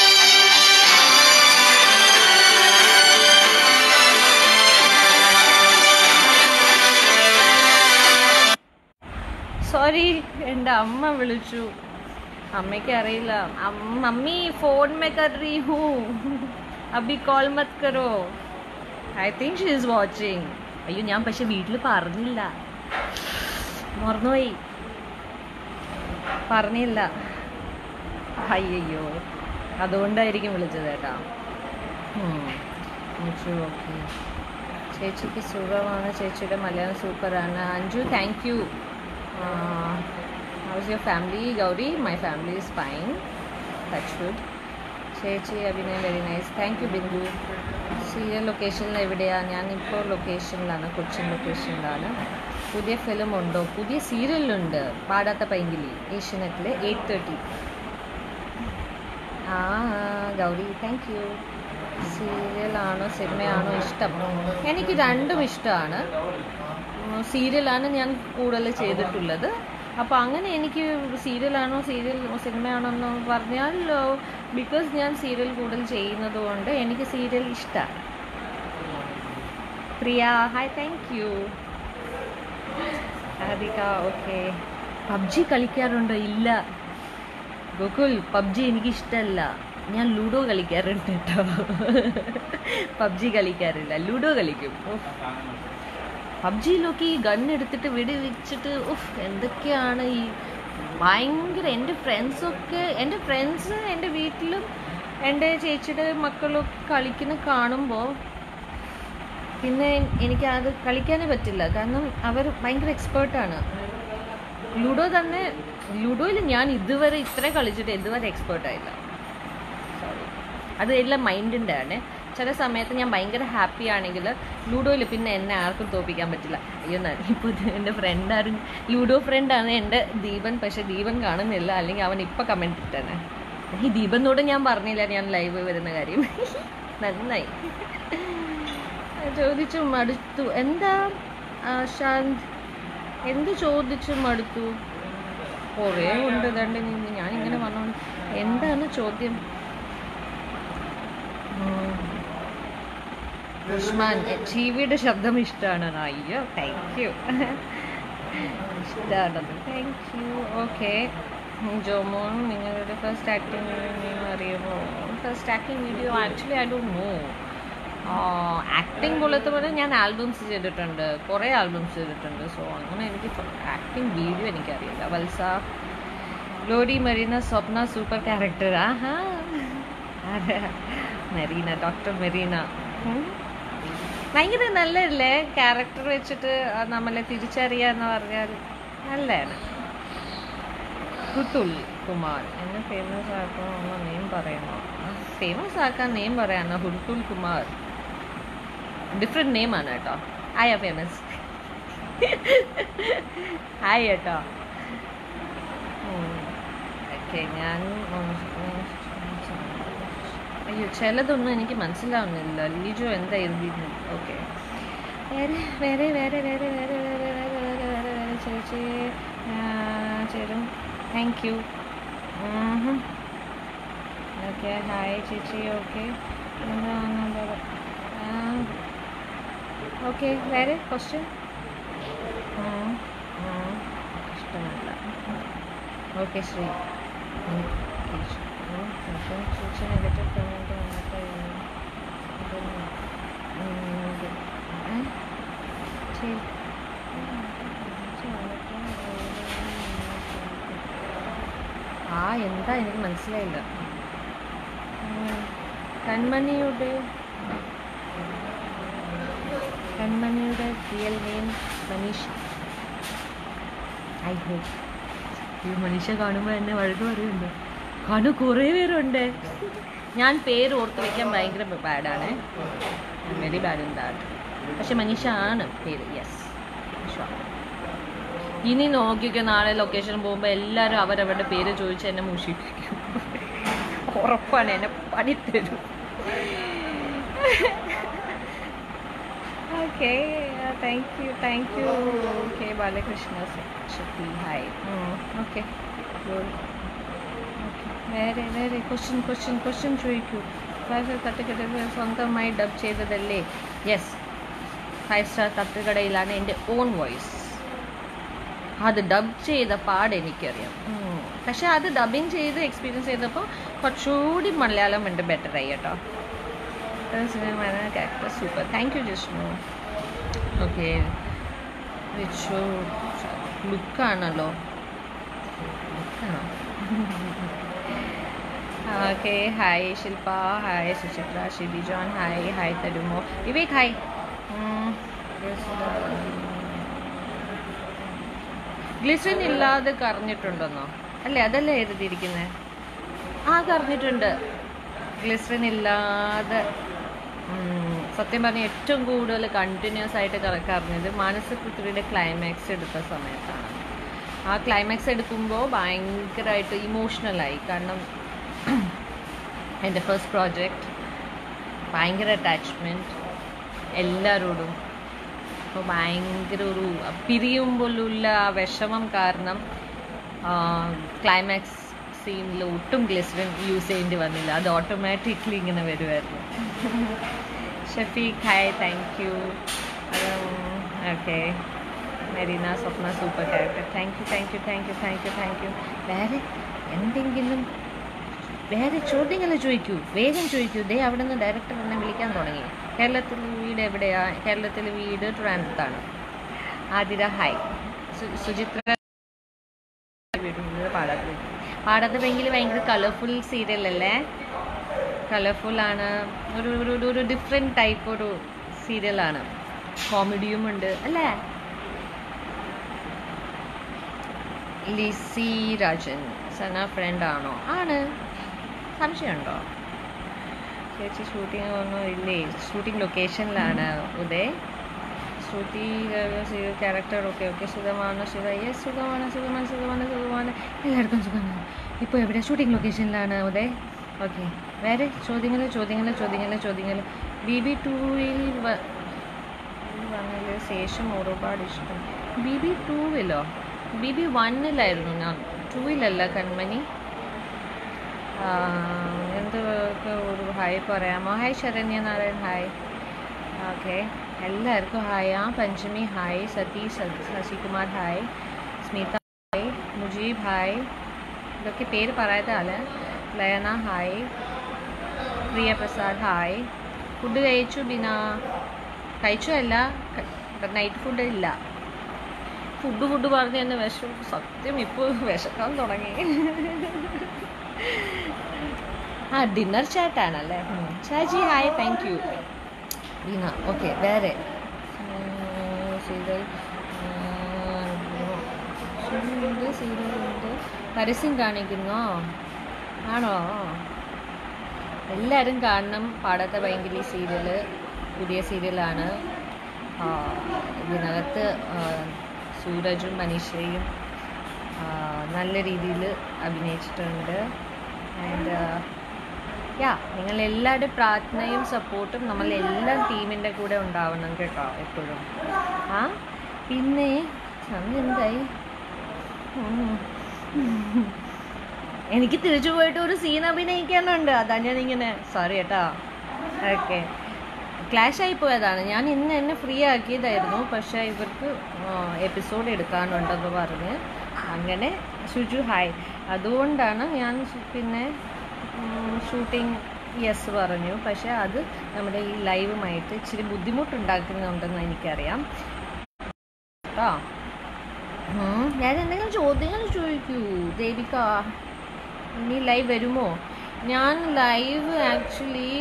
സോറി എൻ്റെ അമ്മ വിളിച്ചു അമ്മയ്ക്ക് അറിയില്ല അം- മമ്മി ഫോൺ മേ കർ റീ ഹൂ അബി കോൾ മത് കരോ I think she is watching അയ്യോ ഞാൻ പക്ഷെ വീട്ടിൽ പറഞ്ഞില്ല മറന്നുപോയി പറഞ്ഞില്ല അയ്യോ അതുകൊണ്ടായിരിക്കും വിളിച്ചത് കേട്ടാ ഓക്കെ ചേച്ചിക്ക് സുഖമാണ് ചേച്ചിയുടെ മലയാളം സൂപ്പറാണ് Anju thank you how's your family Gauri my family is fine touch wood ചേച്ചി അഭിനയം very nice thank you Bindu serial ലൊക്കേഷനിൽ എവിടെയാണ് ഞാനിപ്പോൾ ലൊക്കേഷനിലാണ് കൊച്ചിൻ ലൊക്കേഷനിലാണ് പുതിയ ഫിലിം ഉണ്ടോ പുതിയ സീരിയലുണ്ട് പാടാത്ത പൈങ്കിലി ഏഷ്യനെറ്റിൽ എയ്റ്റ് തേർട്ടി ആ ഗൗരി താങ്ക് യു സീരിയലാണോ സിനിമയാണോ ഇഷ്ടം എനിക്ക് രണ്ടും ഇഷ്ടമാണ് സീരിയലാണ് ഞാൻ കൂടുതൽ ചെയ്തിട്ടുള്ളത് അപ്പോൾ അങ്ങനെ എനിക്ക് സീരിയലാണോ സീരിയൽ സിനിമയാണോ എന്ന് പറഞ്ഞാൽ ബിക്കോസ് ഞാൻ സീരിയൽ കൂടുതൽ ചെയ്യുന്നത് കൊണ്ട് എനിക്ക് സീരിയൽ ഇഷ്ടമാണ് Priya hi thank you Radhika okay PUBG കളിക്കാറുണ്ടോ ഇല്ല ഗോകുൽ പബ്ജി എനിക്ക് ഇഷ്ടമല്ല ഞാൻ ലൂഡോ കളിക്കാറുണ്ട് കേട്ടോ പബ്ജി കളിക്കാറില്ല ലൂഡോ കളിക്കും ഉഫ്. പബ്ജിയിലൊക്കെ ഈ ഗൺ എടുത്തിട്ട് വെടി വെച്ചിട്ട് ഉഫ് എന്തൊക്കെയാണ് ഈ ഭയങ്കര എൻ്റെ ഫ്രണ്ട്സൊക്കെ എൻ്റെ ഫ്രണ്ട്സ് എൻ്റെ വീട്ടിലും എൻ്റെ ചേച്ചിയുടെ മക്കളൊക്കെ കളിക്കുന്ന കാണുമ്പോൾ പിന്നെ എനിക്ക് അത് കളിക്കാനേ പറ്റില്ല കാരണം അവർ ഭയങ്കര എക്സ്പേർട്ടാണ് ലുഡോ തന്നെ ലുഡോയിൽ ഞാൻ ഇതുവരെ ഇത്ര കളിച്ചിട്ട് ഇതുവരെ എക്സ്പേർട്ടായില്ല സോറി അത് എല്ലാം മൈൻഡിൻ്റെ ആണ് ചില സമയത്ത് ഞാൻ ഭയങ്കര ഹാപ്പി ആണെങ്കിൽ ലൂഡോയിൽ പിന്നെ എന്നെ ആർക്കും തോപ്പിക്കാൻ പറ്റില്ല അയ്യോ ഇപ്പോൾ എൻ്റെ ഫ്രണ്ട് ആരും ലൂഡോ ഫ്രണ്ടാണ് എൻ്റെ ദീപൻ പക്ഷെ ദീപൻ കാണുന്നില്ല അല്ലെങ്കിൽ അവൻ ഇപ്പം കമൻറ്റ് ഇട്ടാണ് ഈ ദീപനോട് ഞാൻ പറഞ്ഞില്ല ഞാൻ ലൈവ് വരുന്ന കാര്യം നന്നായി ചോദിച്ചു മടുത്തു എന്താ ആ, ശാന്ത് എന്ത് ചോദിച്ചു മടുത്തു കുറേ ഉണ്ട് ദണ്ട് നിന്ന് ഞാൻ ഇങ്ങനെ പറഞ്ഞോണ്ട് എന്താണ് ചോദ്യം ഉം. ഉസ്മാൻ ജീവിയുടെ ശബ്ദം ഇഷ്ടമാണ് അയ്യോ താങ്ക് യു ഇഷ്ടമാണത് താങ്ക് യു ഓക്കെ ജോമോൻ നിങ്ങളുടെ ഫസ്റ്റ് ആക്ടിങ് വീഡിയോ അറിയുമോ first acting video actually I don't know acting പോലത്തെ പോലെ ഞാൻ ആൽബംസ് ചെയ്തിട്ടുണ്ട് കുറേ ആൽബംസ് ചെയ്തിട്ടുണ്ട് സോ അങ്ങനെ എനിക്ക് ആക്ടിങ് വീഡിയോ എനിക്കറിയില്ല Valsa Glory Marina Swapna super character ആഹാ അതെ മെറീന ഡോക്ടർ മെറീന ഉം. ഭയങ്കര നല്ലതല്ലേ ക്യാരക്ടർ വെച്ചിട്ട് ആ നമ്മളെ തിരിച്ചറിയാന്ന് പറഞ്ഞാൽ നല്ലതാണ് ഋതുൽ കുമാർ എന്നെ ഫേമസ് ആക്കണമെന്ന് നെയിം പറയണോ ഫേമസ് ആക്കാൻ നെയിം പറയാനോ ഹുർത്തുൽ കുമാർ ഡിഫറെൻറ്റ് നെയിമാണ് കേട്ടോ ആയ ഫേമസ് ഹായ് കേട്ടോ ഓക്കെ ഞാൻ അയ്യോ ചിലതൊന്നും എനിക്ക് മനസ്സിലാവുന്നില്ല ലിജോ എന്താ എഴുതിയിരുന്നു ഓക്കെ വേറെ വേറെ വേറെ വേറെ വേറെ വേറെ വേറെ വേറെ വേറെ വേറെ ചേച്ചി ചേരും താങ്ക് യു ഓക്കെ ഹായ് ചേച്ചി ഓക്കെ ഓക്കെ വേറെ ക്വസ്റ്റ്യൻ ഇഷ്ടമല്ല ഓക്കെ ശ്രീ ചേച്ചി നെഗറ്റീവ് കമൻറ്റ് വന്നിട്ട് ശരി ആ എന്താ എനിക്ക് മനസ്സിലായില്ല ഉം. കൺമണിയുടെ കൺമണിയുടെ real name Manisha I hope ഈ മനുഷ്യ കാണുമ്പോൾ എന്നെ വഴുക്ക് പറയുന്നുണ്ട് കാരണം കുറേ പേരുണ്ട് ഞാൻ പേര് ഓർത്ത് വയ്ക്കാൻ ഭയങ്കര ബാഡാണ് വെരി ബാഡ് ഇൻ ദാറ്റ് പക്ഷെ മനീഷ ആണ് പേര് യെസ് ഇനി നോക്കിക്കോ നാളെ ലൊക്കേഷൻ പോകുമ്പോൾ എല്ലാവരും അവരവരുടെ പേര് ചോദിച്ച് എന്നെ മൂഷിപ്പിക്കും ഉറപ്പാണ് എന്നെ പണി തരും okay thank you thank you okay Balakrishna Shakti hi okay വേറെ വേറെ ക്വസ്റ്റ്യൻ ക്വസ്റ്റ്യൻ ക്വസ്റ്റ്യൻ ചോദിക്കൂ ഫൈവ് തട്ടുകടയിൽ സ്വന്തമായി ഡബ് ചെയ്തതല്ലേ യെസ് ഫൈവ് സ്റ്റാർ തട്ടുകടയിലാണ് എൻ്റെ ഓൺ വോയിസ് അത് ഡബ് ചെയ്ത പാട് എനിക്കറിയാം ഉം. പക്ഷെ അത് ഡബിങ് ചെയ്ത് എക്സ്പീരിയൻസ് ചെയ്തപ്പോൾ കുറച്ചുകൂടി മലയാളം ഉണ്ട് ബെറ്റർ ആയി കേട്ടോ character super thank you Jishnu okay Vichu ലുക്കാണല്ലോ ലുക്കാണോ okay hi Shilpa hi Suchitra Shibi John hi hi തരുമോ വിവേക് ഹായ് ഗ്ലിസറിൻ ഇല്ലാതെ കറിഞ്ഞിട്ടുണ്ടെന്നോ അല്ലേ അതല്ലേ എഴുതിയിരിക്കുന്നത് ആ കറിഞ്ഞിട്ടുണ്ട് ഗ്ലിസറിൻ ഇല്ലാതെ ഉം, സത്യം പറഞ്ഞാൽ ഏറ്റവും കൂടുതൽ കണ്ടിന്യൂസ് ആയിട്ട് കറ- കറിഞ്ഞത് മാനസപുത്രിയുടെ ക്ലൈമാക്സ് എടുത്ത സമയത്താണ് ആ ക്ലൈമാക്സ് എടുക്കുമ്പോൾ ഭയങ്കരമായിട്ട് ഇമോഷണലായി കാരണം എൻ്റെ ഫസ്റ്റ് പ്രോജക്റ്റ് ഭയങ്കര അറ്റാച്ച്മെൻറ്റ് എല്ലാവരോടും അപ്പോൾ ഭയങ്കര ഒരു പിരിയുമ്പോഴുള്ള ആ വിഷമം കാരണം ക്ലൈമാക്സ് സീനിൽ ഒട്ടും ഗ്ലിസറിൻ യൂസ് ചെയ്യേണ്ടി വന്നില്ല അത് ഓട്ടോമാറ്റിക്കലി ഇങ്ങനെ വരുമായിരുന്നു Shafeeq hi thank you okay Merina Swapna super character thank you thank you thank you thank you thank you വേറെ എന്തെങ്കിലും വേറെ ചോദ്യങ്ങൾ ചോദിക്കൂ വേഗം ചോദിക്കൂ ദേ അവിടെ നിന്ന് ഡയറക്ടർ എന്നെ വിളിക്കാൻ തുടങ്ങി കേരളത്തിൽ വീട് എവിടെയാ കേരളത്തിൽ വീട് ട്രാൻഡത്താണ് ആതിര ഹായ് സു- സുചിത്ര വീടുള്ളത് പാടാത്ത പാടാത്ത പെങ്കിൽ ഭയങ്കര കളർഫുൾ സീരിയൽ അല്ലേ കളർഫുള്ളാണ് ഒരു ഒരു ഒരു- ഒരു ഡിഫറെൻറ്റ് ടൈപ്പ് ഒരു സീരിയലാണ് കോമഡിയും ഉണ്ട് അല്ലേ ലിസി രാജൻ സന ഫ്രണ്ട് ആണോ ആണ് സംശയമുണ്ടോ ചേച്ചി ഷൂട്ടിംഗ് ഒന്നും ഇല്ലേ ഷൂട്ടിംഗ് ലൊക്കേഷനിലാണ് Uday Shruti character okay okay സുഖമാണ് സുഖ യെസ് സുഖമാണ് സുഖമാണ് സുഖമാണ് സുഖമാണ് എല്ലാവർക്കും സുഖമാണ് ഇപ്പോൾ എവിടെ ഷൂട്ടിംഗ് ലൊക്കേഷനിലാണ് ഉദയ് ഓക്കെ വേറെ ചോദ്യങ്ങൾ ചോദ്യങ്ങൾ ചോദ്യങ്ങൾ ചോദ്യങ്ങൾ ബി ബി ടൂവിൽ വന്നതിന് ശേഷം ഒരുപാട് ഇഷ്ടം ബി ബി ടൂവിലോ ബി ബി വണ്ണിലായിരുന്നു ഞാൻ ടൂവിലല്ല കൺമണി ആ, എന്ത് ഒരു ഹായ് പറയാമോ hi Saranya Narayan hi okay എല്ലാവർക്കും ഹായ് ആ പഞ്ചമി ഹായ് സതീഷ് സ- Sasikumar hi Smitha hi Mujeeb hi ഇതൊക്കെ പേര് പറയാതെ Layana hi Priya Prasad hi food കഴിച്ചു ബിന കഴിച്ചു അല്ല നൈറ്റ് ഫുഡ് ഇല്ല ഫുഡ് ഫുഡ് പറഞ്ഞ് തന്നെ വിഷം സത്യം ഇപ്പോൾ വിശക്കാൻ തുടങ്ങി ആ ഡിന്നർ ചാറ്റാണല്ലേ ഉം. Shaji hi thank you Beena okay വേറെ ഉം, സീരിയൽ ഉണ്ട് സീരിയലുണ്ട് പരസ്യം കാണിക്കുന്നോ ആണോ എല്ലാവരും കാണണം പാടത്തെ ഭയങ്കര സീരിയല് പുതിയ സീരിയലാണ് ആ, ഇതിനകത്ത് ആ, സൂരജും മനീഷയും ആ, നല്ല രീതിയിൽ അഭിനയിച്ചിട്ടുണ്ട് ആൻഡ് യാ നിങ്ങൾ എല്ലാവരുടെയും പ്രാർത്ഥനയും സപ്പോർട്ടും നമ്മൾ എല്ലാ ടീമിൻ്റെ കൂടെ ഉണ്ടാവണം കേട്ടോ എപ്പോഴും ആ പിന്നെ സമയം എന്തായി ഉം. എനിക്ക് തിരിച്ചു പോയിട്ട് ഒരു സീൻ അഭിനയിക്കാനുണ്ട് അതാ ഞാൻ ഇങ്ങനെ സോറി കേട്ടോ ഓക്കെ ക്ലാഷ് ആയി പോയതാണ് ഞാൻ ഇന്ന് എന്നെ ഫ്രീ ആക്കിയതായിരുന്നു പക്ഷേ ഇവർക്ക് എപ്പിസോഡ് എടുക്കാനുണ്ടെന്ന് പറഞ്ഞ് അങ്ങനെ ഷുജു ഹായ് അതുകൊണ്ടാണ് ഞാൻ സു- പിന്നെ ഷൂട്ടിംഗ് യെസ് പറഞ്ഞു പക്ഷേ അത് നമ്മുടെ ഈ ലൈവുമായിട്ട് ഇച്ചിരി ബുദ്ധിമുട്ടുണ്ടാക്കുന്നുണ്ടെന്ന് എനിക്കറിയാം കേട്ടോ ഉം, ഞാൻ എന്തെങ്കിലും ചോദ്യങ്ങൾ ചോദിക്കൂ ദേവിക ഇനി ലൈവ് വരുമോ ഞാൻ ലൈവ് ആക്ച്വലി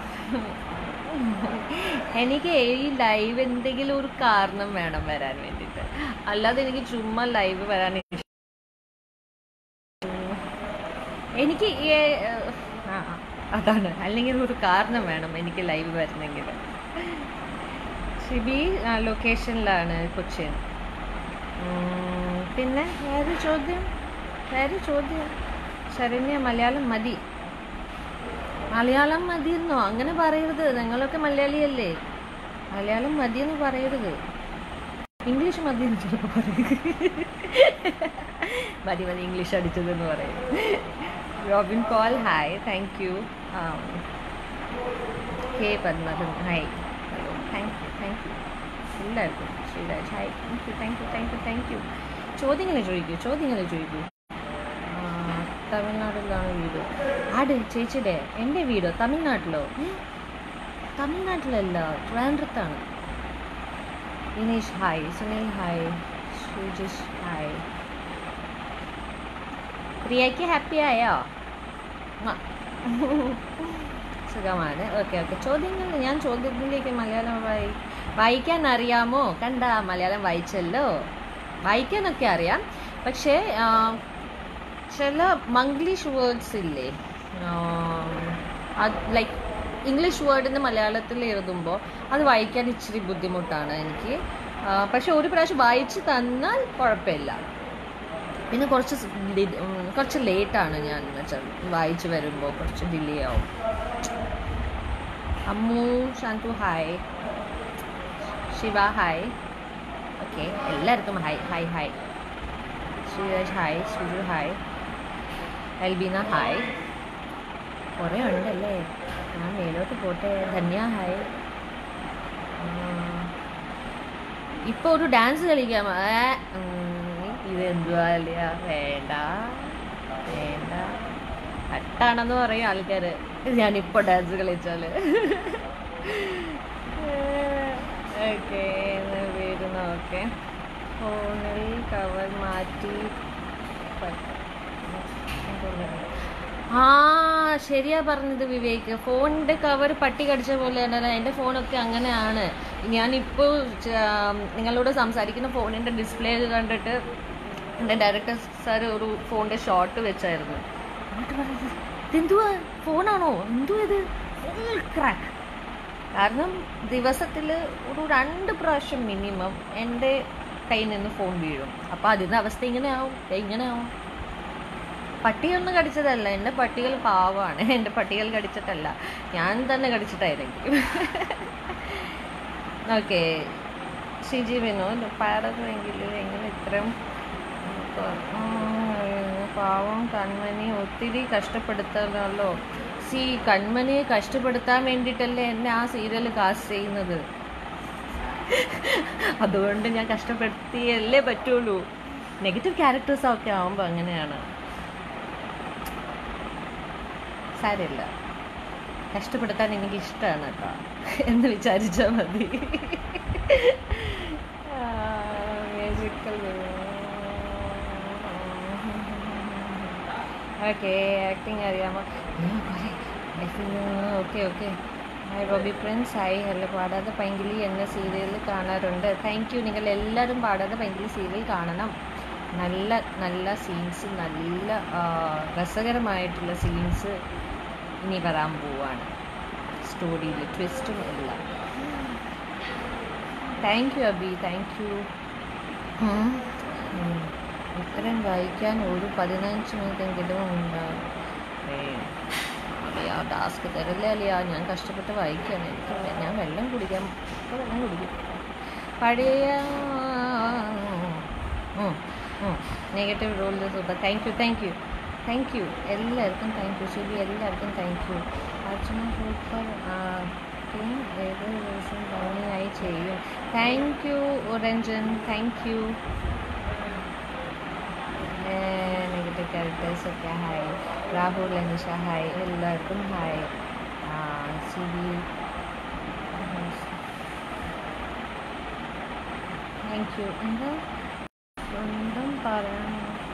എനിക്ക് ഈ ലൈവ് എന്തെങ്കിലും ഒരു കാരണം വേണം വരാൻ വേണ്ടിയിട്ട് അല്ലാതെ എനിക്ക് ചുമ്മാ ലൈവ് വരാൻ ഇഷ്ടം എനിക്ക് ഈ, ഏഹ്, ആ അതാണ് അല്ലെങ്കിൽ ഒരു കാരണം വേണം എനിക്ക് ലൈവ് വരുന്നെങ്കിൽ ഷിബി ലൊക്കേഷനിലാണ് കൊച്ചിൻ ഉം, പിന്നെ വേറെ ചോദ്യം വേറെ ചോദ്യം ശരണ്യ മലയാളം മതി മലയാളം മതിയെന്നോ അങ്ങനെ പറയരുത് നിങ്ങളൊക്കെ മലയാളിയല്ലേ മലയാളം മതിയെന്ന് പറയരുത് ഇംഗ്ലീഷ് മതി എന്ന് ചിലപ്പോൾ പറയും മതി മതി ഇംഗ്ലീഷ് അടിച്ചതെന്ന് പറയും Robin Paul hi thank you K Padmanabhan hi hello thank you thank you എല്ലാവർക്കും Sreeraj hi thank you thank you thank you thank you ചോദ്യങ്ങൾ ചോദിക്കൂ ചോദ്യങ്ങൾ ചോദിക്കൂ ആ, തമിഴ്നാട്ടിലാണ് വീട് ആട് ചേച്ചിയുടെ എൻ്റെ വീടോ തമിഴ്നാട്ടിലോ ഏ? തമിഴ്നാട്ടിലല്ല ട്രിവാൻഡ്രത്താണ് Vineesh hi Sunil hi Shujish hi പ്രിയയ്ക്ക് ഹാപ്പി ആയോ മ. സുഖമാണ് ഓക്കെ ഓക്കെ ചോദ്യങ്ങൾ ഞാൻ ചോദ്യത്തിലേക്ക് മലയാളം വായി വായിക്കാൻ അറിയാമോ കണ്ട മലയാളം വായിച്ചല്ലോ വായിക്കാനൊക്കെ അറിയാം പക്ഷേ ആ, ചില മംഗ്ലീഷ് വേർഡ്സ് ഇല്ലേ അത് ലൈക്ക് ഇംഗ്ലീഷ് വേർഡിന് മലയാളത്തിൽ എഴുതുമ്പോൾ അത് വായിക്കാൻ ഇച്ചിരി ബുദ്ധിമുട്ടാണ് എനിക്ക് ആ, പക്ഷെ ഒരു പ്രാവശ്യം വായിച്ച് തന്നാൽ കുഴപ്പമില്ല പിന്നെ കുറച്ച് സ് ഡി- ഉം, കുറച്ച് ലേറ്റാണ് ഞാൻ എന്നുവെച്ചാൽ വായിച്ച് വരുമ്പോൾ കുറച്ച് ഡിലേ ആവും Ammu Shanthu hi Shiva hi okay എല്ലാവർക്കും hi hi hi Sreeraj hi Suju hi Elbeena hi കുറേ ഉണ്ടല്ലേ ഞാൻ മേലോട്ട് പോട്ടെ ധന്യ ഹായ് ഇപ്പോൾ ഒരു ഡാൻസ് കളിക്കാം ഏ, ഉം, ഇതെന്തുവാ അല്ലയ വേണ്ട വേണ്ട കട്ടാണെന്ന് പറയും ആൾക്കാർ ഞാനിപ്പോൾ ഡാൻസ് കളിച്ചാൽ ഓക്കെ വരുന്ന ഓക്കെ ഫോണിൽ കവർ മാറ്റി പ- ആ ശരിയാ പറഞ്ഞത് വിവേക് ഫോണിന്റെ കവർ പട്ടി കടിച്ച പോലെ തന്നെ എൻ്റെ ഫോണൊക്കെ അങ്ങനെയാണ് ഞാനിപ്പോൾ നിങ്ങളോട് സംസാരിക്കുന്ന ഫോണിന്റെ ഡിസ്പ്ലേ കണ്ടിട്ട് എൻ്റെ ഡയറക്ടർ സാർ ഒരു ഫോണിന്റെ ഷോട്ട് വെച്ചായിരുന്നു എന്നിട്ട് പറഞ്ഞത് ഇതെന്തുവാ ഫോണാണോ എന്തുവാ ഇത് ഫുൾ ക്രാക്ക് കാരണം ദിവസത്തിൽ ഒരു രണ്ട് പ്രാവശ്യം മിനിമം എൻ്റെ കയ്യിൽ നിന്ന് ഫോൺ വീഴും അപ്പോൾ അതിൻ്റെ അവസ്ഥ ഇങ്ങനെ ആവും ദേ ഇങ്ങനെ ആവും പട്ടിയൊന്നും കടിച്ചതല്ല എൻ്റെ പട്ടികൾ പാവമാണ് എൻ്റെ പട്ടികൾ കടിച്ചിട്ടല്ല ഞാൻ തന്നെ കടിച്ചിട്ടായിരിക്കും ഓക്കെ ഷിജി വിനോദ് പാടണമെങ്കിൽ എങ്ങനെ ഇത്രയും പാവം കൺമണി ഒത്തിരി കഷ്ടപ്പെടുത്തണമല്ലോ സി കൺമണിയെ കഷ്ടപ്പെടുത്താൻ വേണ്ടിയിട്ടല്ലേ എന്നെ ആ സീരിയൽ കാസ്റ്റ് ചെയ്യുന്നത് അതുകൊണ്ട് ഞാൻ കഷ്ടപ്പെടുത്തിയല്ലേ പറ്റുള്ളൂ നെഗറ്റീവ് ക്യാരക്ടേഴ്സ് ഒക്കെ ആവുമ്പോൾ അങ്ങനെയാണ് സാരമില്ല കഷ്ടപ്പെടുത്താൻ എനിക്ക് ഇഷ്ടമാണ് കേട്ടോ എന്ന് വിചാരിച്ചാൽ മതി മ്യൂസിക്കൽ ഓക്കെ ആക്ടിങ് അറിയാമോ okay okay hi Bobby Prince hi hello Padathe Painkili എന്ന സീരിയൽ കാണാറുണ്ട് താങ്ക് യു നിങ്ങൾ എല്ലാവരും പാടാതെ പൈങ്കിളി സീരിയൽ കാണണം നല്ല നല്ല സീൻസ് നല്ല ആ, രസകരമായിട്ടുള്ള സീൻസ് ഇനി വരാൻ പോവാണ് സ്റ്റോറിയിൽ ട്വിസ്റ്റും എല്ലാം thank you Abi thank you ഉത്തരം വായിക്കാൻ ഒരു പതിനഞ്ച് മിനിറ്റെങ്കിലും ഉണ്ടാകും അലിയ ടാസ്ക് തരല്ലേ അലിയ ഞാൻ കഷ്ടപ്പെട്ട് വായിക്കുകയാണ് എനിക്ക് വെ- ഞാൻ വെള്ളം കുടിക്കാൻ ഇപ്പോൾ വെള്ളം കുടിക്കും പഴയ negative role super thank you thank you thank you എല്ലാവർക്കും താങ്ക് യു ശരി എല്ലാവർക്കും താങ്ക് യു അർച്ചന സൂപ്പർ ഏത് ദിവസം ഭംഗിയായി ചെയ്യും thank you Ranjan thank you negative characters ഒക്കെ ഹായ് രാഹുൽ അനിഷ ഹായ് എല്ലാവർക്കും ഹായ് സിബി താങ്ക് യു എന്താ സ്വന്തം പറയാൻ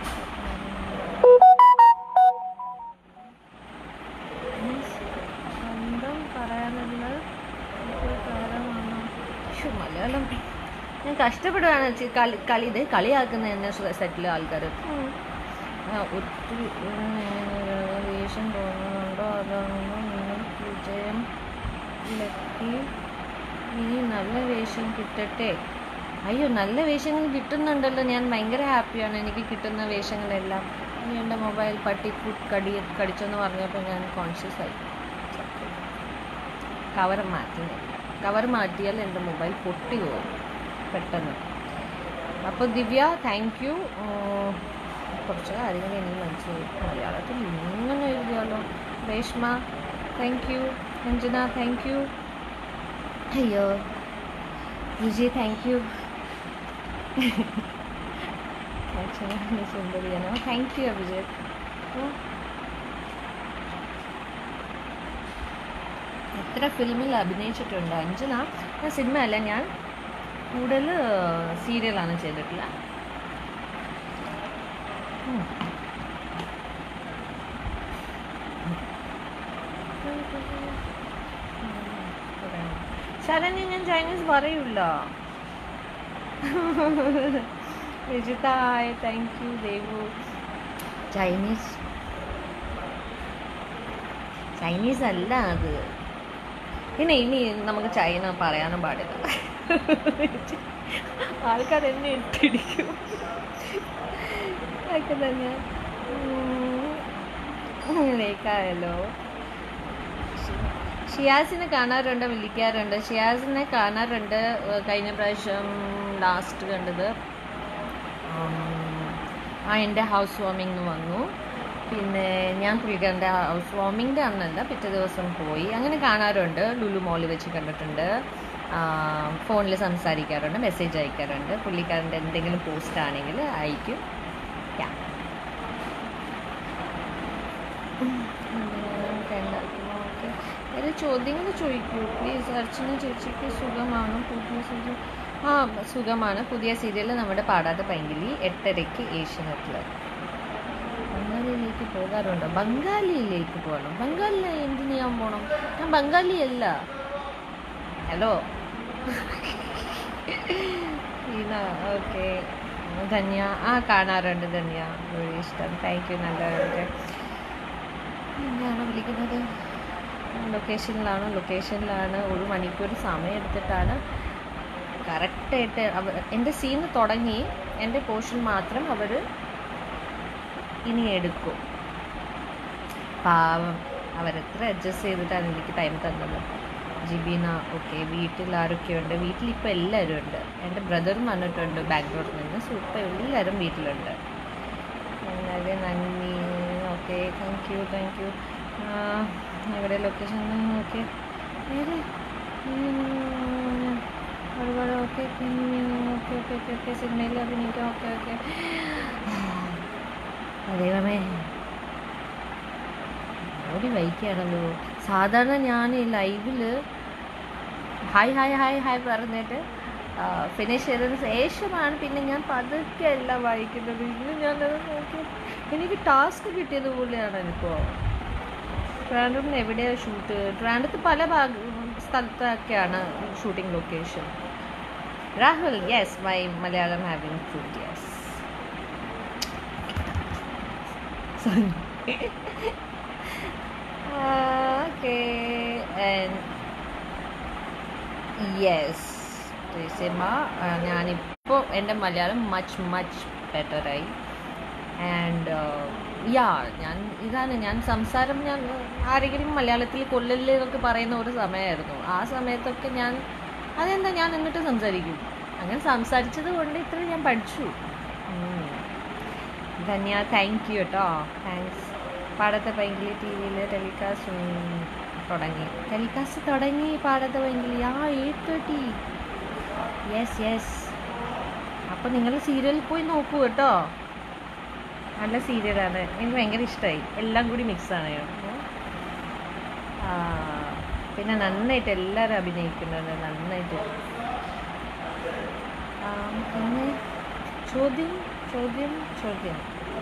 സ്വന്തം പറയാനുള്ള ഒരു കാലമാണോ ശ്ശോ, മലയാളം ഞാൻ കഷ്ടപ്പെടുകയാണ് ചി- കളി കളി ഇത് കളിയാക്കുന്ന എന്നെ സെറ്റിലെ ആൾക്കാർ ഒത്തിരി ഉം, ദേഷ്യം തോന്നുന്നുണ്ടോ അതാണോ നിങ്ങൾ വിജയം ലക്കി ഇനി നല്ല വേഷം കിട്ടട്ടെ അയ്യോ നല്ല വേഷങ്ങൾ കിട്ടുന്നുണ്ടല്ലോ ഞാൻ ഭയങ്കര ഹാപ്പിയാണ് എനിക്ക് കിട്ടുന്ന വേഷങ്ങളെല്ലാം ഇനി എൻ്റെ മൊബൈൽ പട്ടി ഫുഡ് കടി കടിച്ചെന്ന് പറഞ്ഞപ്പോൾ ഞാൻ കോൺഷ്യസ് ആയി കവർ മാറ്റുന്നില്ല കവർ മാറ്റിയാൽ എൻ്റെ മൊബൈൽ പൊട്ടി പോകും പെട്ടെന്ന് അപ്പോൾ ദിവ്യ താങ്ക് യു കുറച്ച് കാര്യങ്ങൾ എനിക്ക് മനസ്സിലായി മലയാളത്തിൽ ഇങ്ങനെ എഴുതിയാലോ Reshma thank you Anjana thank you അയ്യോ വിജയ് താങ്ക് യു സുന്ദരിയാണോ താങ്ക് യു അഭിജിത് ഓ എത്ര ഫിലിമിൽ അഭിനയിച്ചിട്ടുണ്ട് അഞ്ജന ഞാൻ സിനിമയല്ല ഞാൻ കൂടുതൽ സീരിയലാണ് ചെയ്തിട്ടുള്ള ഉം. ശരണ്യ ഞാൻ ചൈനീസ് പറയൂല Rajitha hi thank you Devu Chinese Chinese അല്ല അത് പിന്നെ ഇനി നമുക്ക് ചൈന പറയാനും പാടില്ല ആൾക്കാർ എന്നെ ഇട്ടിടിക്കും ഒക്കെ തന്നെ ലേക്കായല്ലോ ഷിയാസിനെ കാണാറുണ്ട് വിളിക്കാറുണ്ട് ഷിയാസിനെ കാണാറുണ്ട് ഏഹ് കഴിഞ്ഞ പ്രാവശ്യം ലാസ്റ്റ് കണ്ടത് ഉം, ആ എൻ്റെ ഹൗസ് വാമിങ് വന്നു പിന്നെ ഞാൻ പുള്ളിക്കാരൻ്റെ ഹൗസ് വാമിങ്ങിൻ്റെ അന്നല്ല പിറ്റേ ദിവസം പോയി അങ്ങനെ കാണാറുണ്ട് ലുലു മോളിൽ വെച്ച് കണ്ടിട്ടുണ്ട് ഫോണിൽ സംസാരിക്കാറുണ്ട് മെസ്സേജ് അയക്കാറുണ്ട് പുള്ളിക്കാരൻ്റെ എന്തെങ്കിലും പോസ്റ്റ് ആണെങ്കിൽ അയക്കും Yeah. ഒരു ചോദ്യങ്ങൾ ചോദിക്കൂ പ്ലീസ് അർച്ചന ചേച്ചിക്ക് സുഖമാണോ പുതിയ സീരിയൽ ആ സുഖമാണ് പുതിയ സീരിയൽ നമ്മുടെ പാടാതെ പൈങ്കിളി എട്ടരയ്ക്ക് ഏഷ്യനെറ്റിൽ ബംഗാളിയിലേക്ക് പോകാറുണ്ടോ ബംഗാളിയിലേക്ക് പോകണം ബംഗാളിൽ എന്തിനു ഞാൻ പോകണം ഞാൻ ബംഗാളിയല്ല ഹലോ ഈന ഓക്കെ ധന്യ ആ കാണാറുണ്ട് ധന്യ ഒരു ഇഷ്ടം താങ്ക് യു നല്ലവരുടെ എന്താണ് വിളിക്കുന്നത് ലൊക്കേഷനിലാണ് ലൊക്കേഷനിലാണ് ഒരു മണിക്കൂർ സമയം എടുത്തിട്ടാണ് കറക്റ്റായിട്ട് അവർ എൻ്റെ സീന് തുടങ്ങി എൻ്റെ പോർഷൻ മാത്രം അവർ ഇനി എടുക്കും പാവം അവരെത്ര അഡ്ജസ്റ്റ് ചെയ്തിട്ടാണ് എനിക്ക് ടൈം തന്നത് ജിബീന ഓക്കെ വീട്ടിൽ ആരൊക്കെയുണ്ട് വീട്ടിലിപ്പോൾ എല്ലാവരും ഉണ്ട് എൻ്റെ ബ്രദറും വന്നിട്ടുണ്ട് ബാംഗ്ലൂരിൽ നിന്ന് സോ ഇപ്പോൾ എല്ലാവരും വീട്ടിലുണ്ട് വളരെ നന്ദി okay thank you thank you എവിടെ ലൊക്കേഷൻ ഓക്കെ വേറെ ഒരുപാട് okay okay okay okay okay സിനിമയിൽ അഭിനയിക്കാം ഓക്കെ ഓക്കെ ദൈവമേ ഓടി വൈക്കാണല്ലോ സാധാരണ ഞാൻ ഈ ലൈവിൽ ഹായ് ഹായ് ഹായ് ഹായ് പറഞ്ഞിട്ട് ഫിനിഷ് ചെയ്തതിന് ശേഷമാണ് പിന്നെ ഞാൻ പതുക്കെ എല്ലാം വായിക്കുന്നത് ഇന്ന് ഞാനത് നോക്കി എനിക്ക് ടാസ്ക് കിട്ടിയത് പോലെയാണ് ഇപ്പോൾ ട്രാൻഡ്രമിന് എവിടെയാണ് ഷൂട്ട് ട്രാൻഡത്ത് പല ഭാഗ സ്ഥലത്തൊക്കെയാണ് shooting location Rahul yes my Malayalam having shoot yes sorry. okay, and yes, Sima ഞാനിപ്പോൾ എൻ്റെ മലയാളം മച്ച് മച്ച് ബെറ്ററായി ആൻഡ് യാ ഞാൻ ഇതാണ് ഞാൻ സംസാരം ഞാൻ ആരെങ്കിലും മലയാളത്തിൽ കൊല്ലല്ലേ എന്നൊക്കെ പറയുന്ന ഒരു സമയമായിരുന്നു ആ സമയത്തൊക്കെ ഞാൻ അതെന്താ ഞാൻ എന്നിട്ട് സംസാരിക്കും അങ്ങനെ സംസാരിച്ചത് കൊണ്ട് ഇത്ര ഞാൻ പഠിച്ചു ഉം. ധന്യ താങ്ക് യു കേട്ടോ താങ്ക്സ് പാടത്തെ പൈങ്കിളി ടി വിയിൽ ടെലികാസ്റ്റ് തുടങ്ങി ടെലികാസ്റ്റ് തുടങ്ങി പാടത്തെ പൈങ്കിളി ആ എയ്റ്റ് തേർട്ടി യെസ് യെസ് അപ്പം നിങ്ങൾ സീരിയലിൽ പോയി നോക്കൂ കേട്ടോ നല്ല സീരിയലാണ് എനിക്ക് ഭയങ്കര ഇഷ്ടമായി എല്ലാം കൂടി മിക്സാണ് കേട്ടോ ആ, പിന്നെ നന്നായിട്ട് എല്ലാവരും അഭിനയിക്കുന്നുണ്ട് നന്നായിട്ട് ആ, പിന്നെ ചോദ്യം ചോദ്യം ചോദ്യം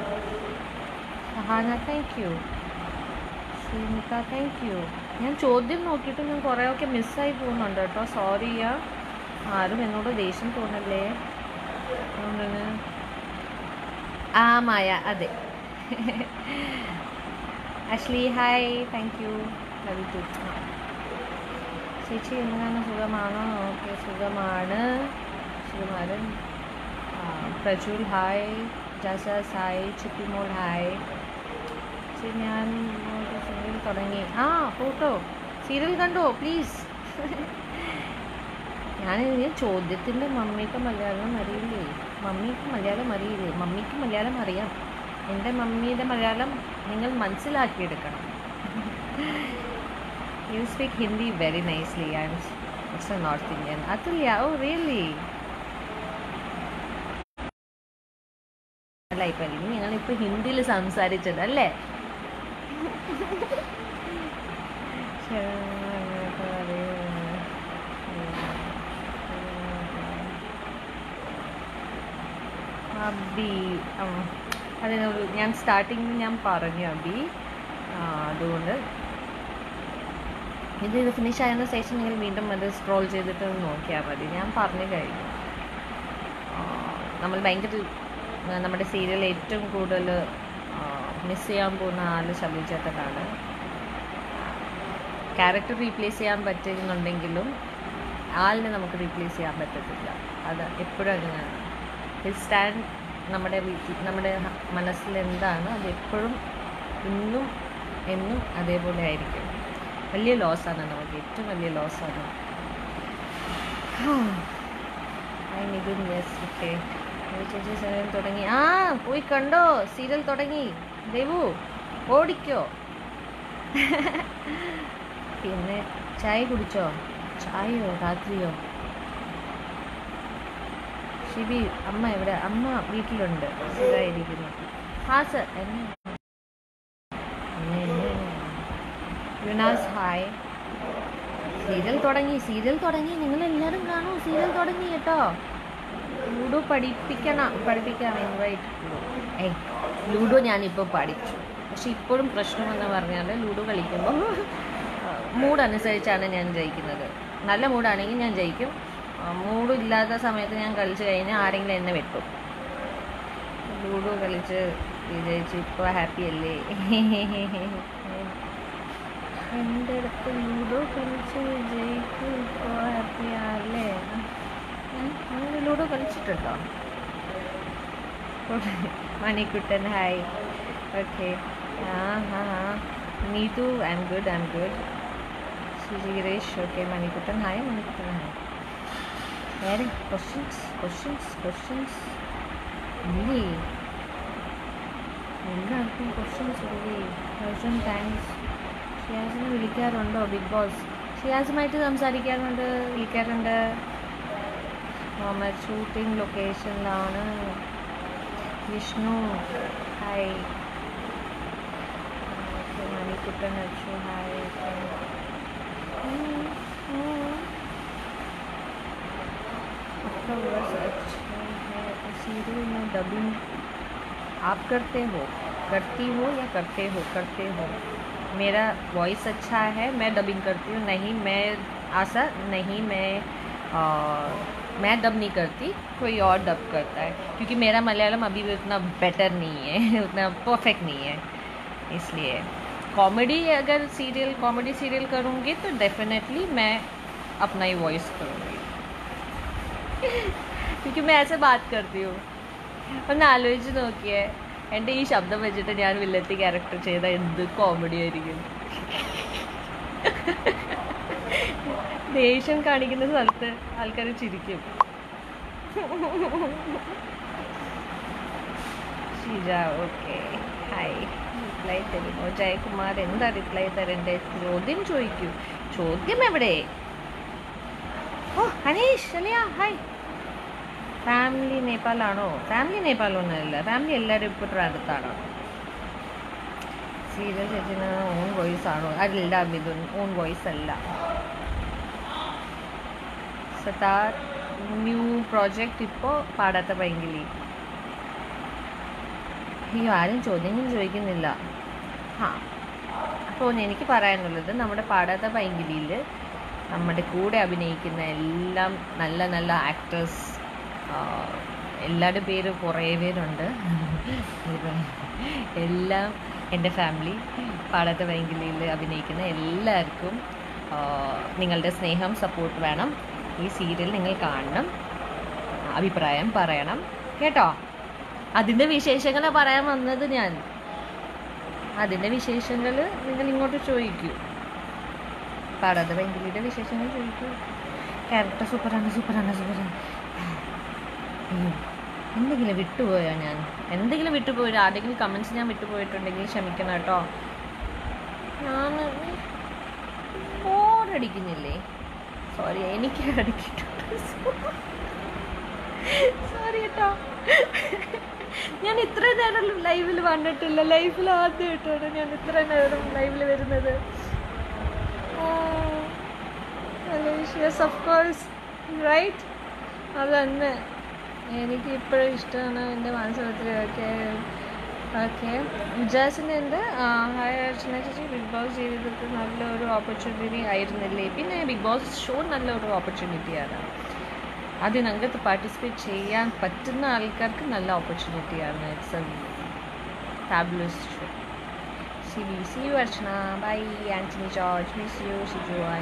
Sahana thank you Sreemika thank you ഞാൻ ചോദ്യം നോക്കിയിട്ട് ഞാൻ കുറേയൊക്കെ മിസ്സായി പോകുന്നുണ്ട് കേട്ടോ സോറിയാ ആരും എന്നോട് ദേഷ്യം തോന്നല്ലേ അതുകൊണ്ടാണ് ആ മായ അതെ Ashly hi thank you love to ചേച്ചി എന്താണ് സുഖമാണോ ഓക്കെ സുഖമാണ് സുഖമാണ് ആ, Prajul hi Jesus hi Chippimol hi ശരി ഞാൻ സീരിയൽ തുടങ്ങി ആ ഫോട്ടോ സീരിയൽ കണ്ടോ പ്ലീസ് ഞാൻ ഈ ചോദ്യത്തിൻ്റെ മമ്മിക്ക് മലയാളം അറിയില്ലേ മമ്മിക്ക് മലയാളം അറിയില്ലേ മമ്മിക്ക് മലയാളം അറിയാം എൻ്റെ മമ്മിയുടെ മലയാളം നിങ്ങൾ മനസ്സിലാക്കിയെടുക്കണം you speak Hindi very nicely I am it's a North Indian Athulya oh really അല്ല ഇപ്പം അല്ലെങ്കിൽ ഞങ്ങളിപ്പോൾ ഹിന്ദിയിൽ സംസാരിച്ചത് അല്ലേ അബി അതിനൊരു ഞാൻ സ്റ്റാർട്ടിങ്ങിൽ ഞാൻ പറഞ്ഞു അബി ആ, അതുകൊണ്ട് ഇത് ഇത് ഫിനിഷ് ആയതിനു ശേഷം നിങ്ങൾ വീണ്ടും അത് സ്ക്രോൾ ചെയ്തിട്ട് ഒന്ന് നോക്കിയാൽ മതി ഞാൻ പറഞ്ഞു കഴിഞ്ഞു ആ, നമ്മൾ ഭയങ്കര ആ, നമ്മുടെ സീരിയൽ ഏറ്റവും കൂടുതൽ മിസ് ചെയ്യാൻ പോകുന്ന ആള് ശബരി ചേട്ടനാണ് ക്യാരക്ടർ റീപ്ലേസ് ചെയ്യാൻ പറ്റുന്നുണ്ടെങ്കിലും ആളിനെ നമുക്ക് റീപ്ലേസ് ചെയ്യാൻ പറ്റത്തില്ല അത് എപ്പോഴും അങ്ങനെയാണ് ഹിസ് സ്റ്റാൻഡ് നമ്മുടെ വീട്ടിൽ നമ്മുടെ ഹ- മനസ്സിൽ എന്താണ് അത് എപ്പോഴും ഇന്നും എന്നും അതേപോലെ ആയിരിക്കും വലിയ ലോസാണ് നമുക്ക് ഏറ്റവും വലിയ ലോസാണ് ഐ നിതിൻ യെസ് ഓക്കെ ചേച്ചി സീരിയൽ തുടങ്ങി ആ പോയി കണ്ടോ സീരിയൽ തുടങ്ങി ദേവു ഓടിക്കോ പിന്നെ ചായ കുടിച്ചോ ചായയോ രാത്രിയോ ഷിബി അമ്മ എവിടെ അമ്മ വീട്ടിലുണ്ട് സുഖമായിരിക്കുന്നു ആ സർ എന്നെ യുനാസ് ഹായ് സീരിയൽ തുടങ്ങി സീരിയൽ തുടങ്ങി നിങ്ങൾ എല്ലാവരും കാണൂ സീരിയൽ തുടങ്ങി കേട്ടോ ലൂഡോ പഠിപ്പിക്കണം പഠിപ്പിക്കാം ഇൻവൈറ്റ് ഏയ് ലൂഡോ ഞാനിപ്പോൾ പഠിച്ചു പക്ഷെ ഇപ്പോഴും പ്രശ്നമെന്ന് പറഞ്ഞാൽ ലൂഡോ കളിക്കുമ്പോൾ മൂഡ് അനുസരിച്ചാണ് ഞാൻ ജയിക്കുന്നത് നല്ല മൂഡാണെങ്കിൽ ഞാൻ ജയിക്കും മൂഡ് ഇല്ലാത്ത സമയത്ത് ഞാൻ കളിച്ച് കഴിഞ്ഞാൽ ആരെങ്കിലും എന്നെ വെട്ടും ലൂഡോ കളിച്ച് വിജയിച്ച് ഇപ്പോൾ ഹാപ്പി അല്ലേ എൻ്റെ അടുത്ത് ലൂഡോ കളിച്ച് വിജയിക്കും ഇപ്പോൾ ഹാപ്പി ആല്ലേ അങ്ങനെ ലൂഡോ കളിച്ചിട്ടുണ്ടോ മണിക്കുട്ടൻ ഹായ് ഓക്കെ ആ ഹാ ഹാ Neethu I M good I M good Sreeji Girish okay Manikuttan hi Manikuttan hi വേറെ ക്വസ്റ്റ്യൻസ് ക്വസ്റ്റ്യൻസ് ക്വസ്റ്റ്യൻസ് ഇല്ലേ എല്ലാവർക്കും ക്വസ്റ്റ്യൻസ് ഇല്ലേ തൗസൻഡ് താങ്ക്സ് ഷിയാസിനെ വിളിക്കാറുണ്ടോ ബിഗ് ബോസ് ഷിയാസുമായിട്ട് സംസാരിക്കാറുണ്ട് വിളിക്കാറുണ്ട് മുഹമ്മദ് ഷൂട്ടിംഗ് ലൊക്കേഷനിലാണ് Vishnu hi Manikuttan Achu hi serial में डबिंग आप करते हो करती हो या करते हो करते हो मेरा वॉइस अच्छा है मैं डबिंग करती हूँ नहीं मैं आशा नहीं मैं आ, मैं डब नहीं करती कोई और डब करता है क्योंकि मेरा मलयालम अभी भी उतना बेटर नहीं है उतना परफेक्ट नहीं है इसलिए कॉमेडी अगर सीरियल कॉमेडी सीरियल करूँगी तो डेफिनेटली मैं अपना ही वॉइस करूँगी ക്യൂക്കി मैं ऐसे बात करती हूँ ഒന്ന് ആലോചിച്ച് നോക്കിയേ എൻ്റെ ഈ ശബ്ദം വെച്ചിട്ട് ഞാൻ വില്ലത്തി ക്യാരക്ടർ ചെയ്ത എന്ത് കോമഡി ആയിരിക്കും ദേഷ്യം കാണിക്കുന്ന സ്ഥലത്ത് ആൾക്കാർ ചിരിക്കും ഷീജ ഓക്കെ ഹായ് റിപ്ലൈ തരുമോ ജയകുമാർ എന്താ റിപ്ലൈ തരണ്ടേ ചോദ്യം ചോദിക്കൂ ചോദ്യം എവിടെ ഓ അനീഷ് അലിയ ഹായ് ഫാമിലി നേപ്പാളാണോ ഫാമിലി നേപ്പാളൊന്നുമല്ല ഫാമിലി എല്ലാവരും ഇപ്പോൾ അടുത്താണ് സീരിയൽ ചേച്ചിന് ഓൺ വോയിസ് ആണോ അല്ല മിഥുൻ ഓൺ വോയിസ് അല്ല സത്താർ ന്യൂ പ്രോജക്റ്റ് ഇപ്പോൾ പാടാത്ത പൈങ്കിലി അയ്യോ ആരും ചോദ്യങ്ങൾ ചോദിക്കുന്നില്ല ആ അപ്പോൾ എനിക്ക് പറയാനുള്ളത് നമ്മുടെ പാടാത്ത പൈങ്കിലിയിൽ നമ്മുടെ കൂടെ അഭിനയിക്കുന്ന എല്ലാം നല്ല നല്ല ആക്ടേഴ്സ് എല്ലാവരുടെ പേര് കുറേ പേരുണ്ട് എല്ലാം എൻ്റെ ഫാമിലി പാടാത്ത വൈങ്കിലിയിൽ അഭിനയിക്കുന്ന എല്ലാവർക്കും നിങ്ങളുടെ സ്നേഹം സപ്പോർട്ട് വേണം ഈ സീരിയൽ നിങ്ങൾ കാണണം അഭിപ്രായം പറയണം കേട്ടോ അതിൻ്റെ വിശേഷങ്ങൾ പറയാൻ വന്നത് ഞാൻ അതിൻ്റെ വിശേഷങ്ങൾ നിങ്ങൾ ഇങ്ങോട്ട് ചോദിക്കൂ പാടാത്ത വൈങ്കിലിയുടെ വിശേഷങ്ങൾ ചോദിക്കൂ ക്യാരക്ടർ സൂപ്പറാണ് സൂപ്പറാണ് സൂപ്പറാണ് അയ്യോ എന്തെങ്കിലും വിട്ടുപോയോ ഞാൻ എന്തെങ്കിലും വിട്ടുപോയോ ആരെങ്കിലും കമൻസ് ഞാൻ വിട്ടുപോയിട്ടുണ്ടെങ്കിൽ ക്ഷമിക്കണം കേട്ടോ ഞാൻ ബോറടിക്കുന്നില്ലേ സോറി എനിക്ക് അടിക്കിട്ടുണ്ട് സോറി കേട്ടോ ഞാൻ ഇത്ര നേരം ലൈവിൽ വന്നിട്ടില്ല ലൈഫിൽ ആദ്യമായിട്ടാണ് ഞാൻ ഇത്ര നേരം ലൈവിൽ വരുന്നത് യെസ് ഓഫ് കോഴ്സ് റൈറ്റ് അത് തന്നെ എനിക്ക് ഇപ്പോഴും ഇഷ്ടമാണ് എൻ്റെ മനസ്സിലൊത്തിരി ഓക്കെ ഓക്കെ വിജാസിന് എൻ്റെ ഹായ് അർച്ചന ചേച്ചി ബിഗ് ബോസ് ജീവിതത്തിൽ നല്ലൊരു ഓപ്പർച്യൂണിറ്റി ആയിരുന്നില്ലേ പിന്നെ ബിഗ് ബോസ് ഷോ നല്ലൊരു ഓപ്പർച്യൂണിറ്റിയാണ് അതിനകത്ത് പാർട്ടിസിപ്പേറ്റ് ചെയ്യാൻ പറ്റുന്ന ആൾക്കാർക്ക് നല്ല ഓപ്പർച്യൂണിറ്റിയാണ് it's a fabulous show C B C U Archana bye Antony George miss you Shiju I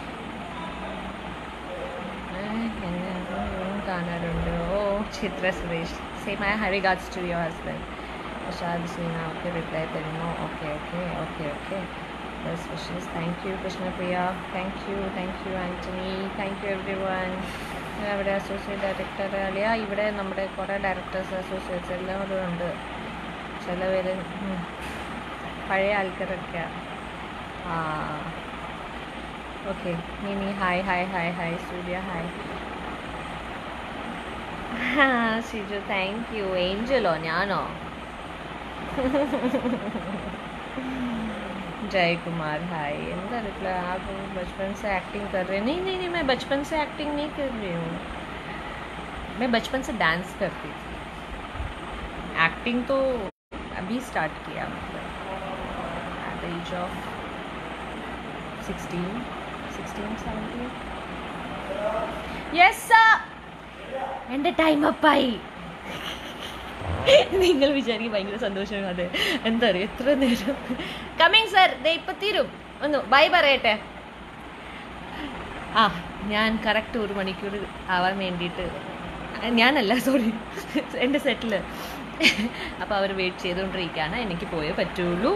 എന്നെ കാണാറുണ്ട് ഓ Chithra Suresh same I high regards to your husband Prasad Seena okay reply തരുന്നു okay okay okay okay best wishes thank you Krishnapriya thank you thank you Antony thank you everyone അവിടെ associate director Aliya ഇവിടെ നമ്മുടെ കുറേ directors associates എല്ലാവരും ഉണ്ട് ചില പേര് പഴയ ആൾക്കാരൊക്കെ ആ okay Mini hi hi hi hi Surya hi Shiju thank you Angelo ഞാനോ जय कुमार हाय എന്താ रिप्लाई आप बचपन से एक्टिंग कर रहे हैं नहीं नहीं नहीं मैं बचपन से एक्टिंग नहीं कर रही हूँ मैं बचपन से डांस करती थी एक्टिंग तो अभी स्टार्ट किया मतलब at the age of 16 16 17 yes എൻ്റെ ടൈം അപ്പായി നിങ്ങൾ വിചാരിക്കും ഭയങ്കര സന്തോഷമാണ് അതെ എന്താ പറയുക എത്ര നേരം കമ്മിങ് സർ ദേ ഇപ്പം തീരും ഒന്ന് ബൈ പറയട്ടെ ആ ഞാൻ കറക്റ്റ് ഒരു മണിക്കൂർ ആവാൻ വേണ്ടിയിട്ട് ഞാനല്ല സോറി എൻ്റെ സെറ്റിൽ അപ്പോൾ അവർ വെയിറ്റ് ചെയ്തുകൊണ്ടിരിക്കുകയാണ് എനിക്ക് പോയേ പറ്റുള്ളൂ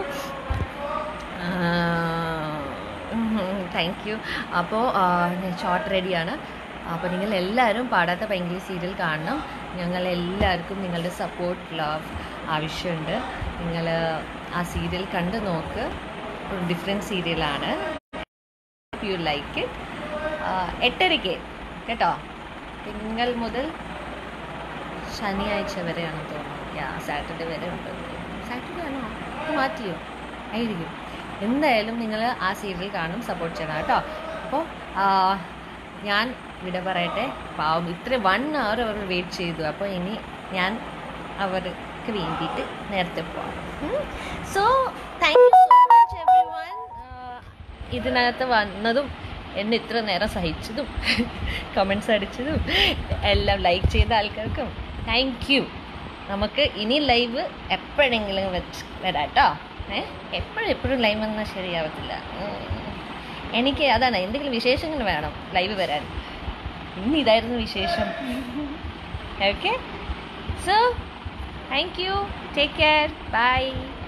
താങ്ക് യു അപ്പോൾ ഷോർട്ട് റെഡിയാണ് അപ്പോൾ നിങ്ങൾ എല്ലാവരും പാടാത്ത പൈങ്കിളി സീരിയൽ കാണണം ഞങ്ങൾ എല്ലാവർക്കും നിങ്ങളുടെ സപ്പോർട്ട് ലവ് ആവശ്യമുണ്ട് നിങ്ങൾ ആ സീരിയൽ കണ്ടു നോക്ക് ഒരു ഡിഫറെൻറ്റ് സീരിയലാണ് യു ലൈക്ക് ഇറ്റ് എട്ടരയ്ക്ക് കേട്ടോ തിങ്കൾ മുതൽ ശനിയാഴ്ച വരെയാണ് തോന്നുന്നു യാ സാറ്റർഡേ വരെ ഉണ്ട് സാറ്റർഡേ ആണോ ഇത് മാറ്റിയോ ആയിരിക്കും എന്തായാലും നിങ്ങൾ ആ സീരിയൽ കാണും സപ്പോർട്ട് ചെയ്യണം കേട്ടോ അപ്പോൾ ഞാൻ ഇവിടെ പറയട്ടെ പാവം ഇത്ര വൺ അവർ അവർ വെയിറ്റ് ചെയ്തു അപ്പോൾ ഇനി ഞാൻ അവർക്ക് വേണ്ടിയിട്ട് നേരത്തെ പോവാം so thank you so much everyone ഇതിനകത്ത് വന്നതും എന്നെ ഇത്ര നേരം സഹിച്ചതും കമൻസ് അടിച്ചതും എല്ലാം ലൈക്ക് ചെയ്ത ആൾക്കാർക്കും താങ്ക് യു നമുക്ക് ഇനി ലൈവ് എപ്പോഴെങ്കിലും വെച്ച് വരാം കേട്ടോ ഏ എപ്പോഴും എപ്പോഴും ലൈവ് വന്നാൽ ശരിയാവത്തില്ല ഉം. എനിക്ക് അതാണ് എന്തെങ്കിലും വിശേഷങ്ങൾ വേണം ലൈവ് വരാൻ ഇന്ന് ഇതായിരുന്നു വിശേഷം okay so thank you take care by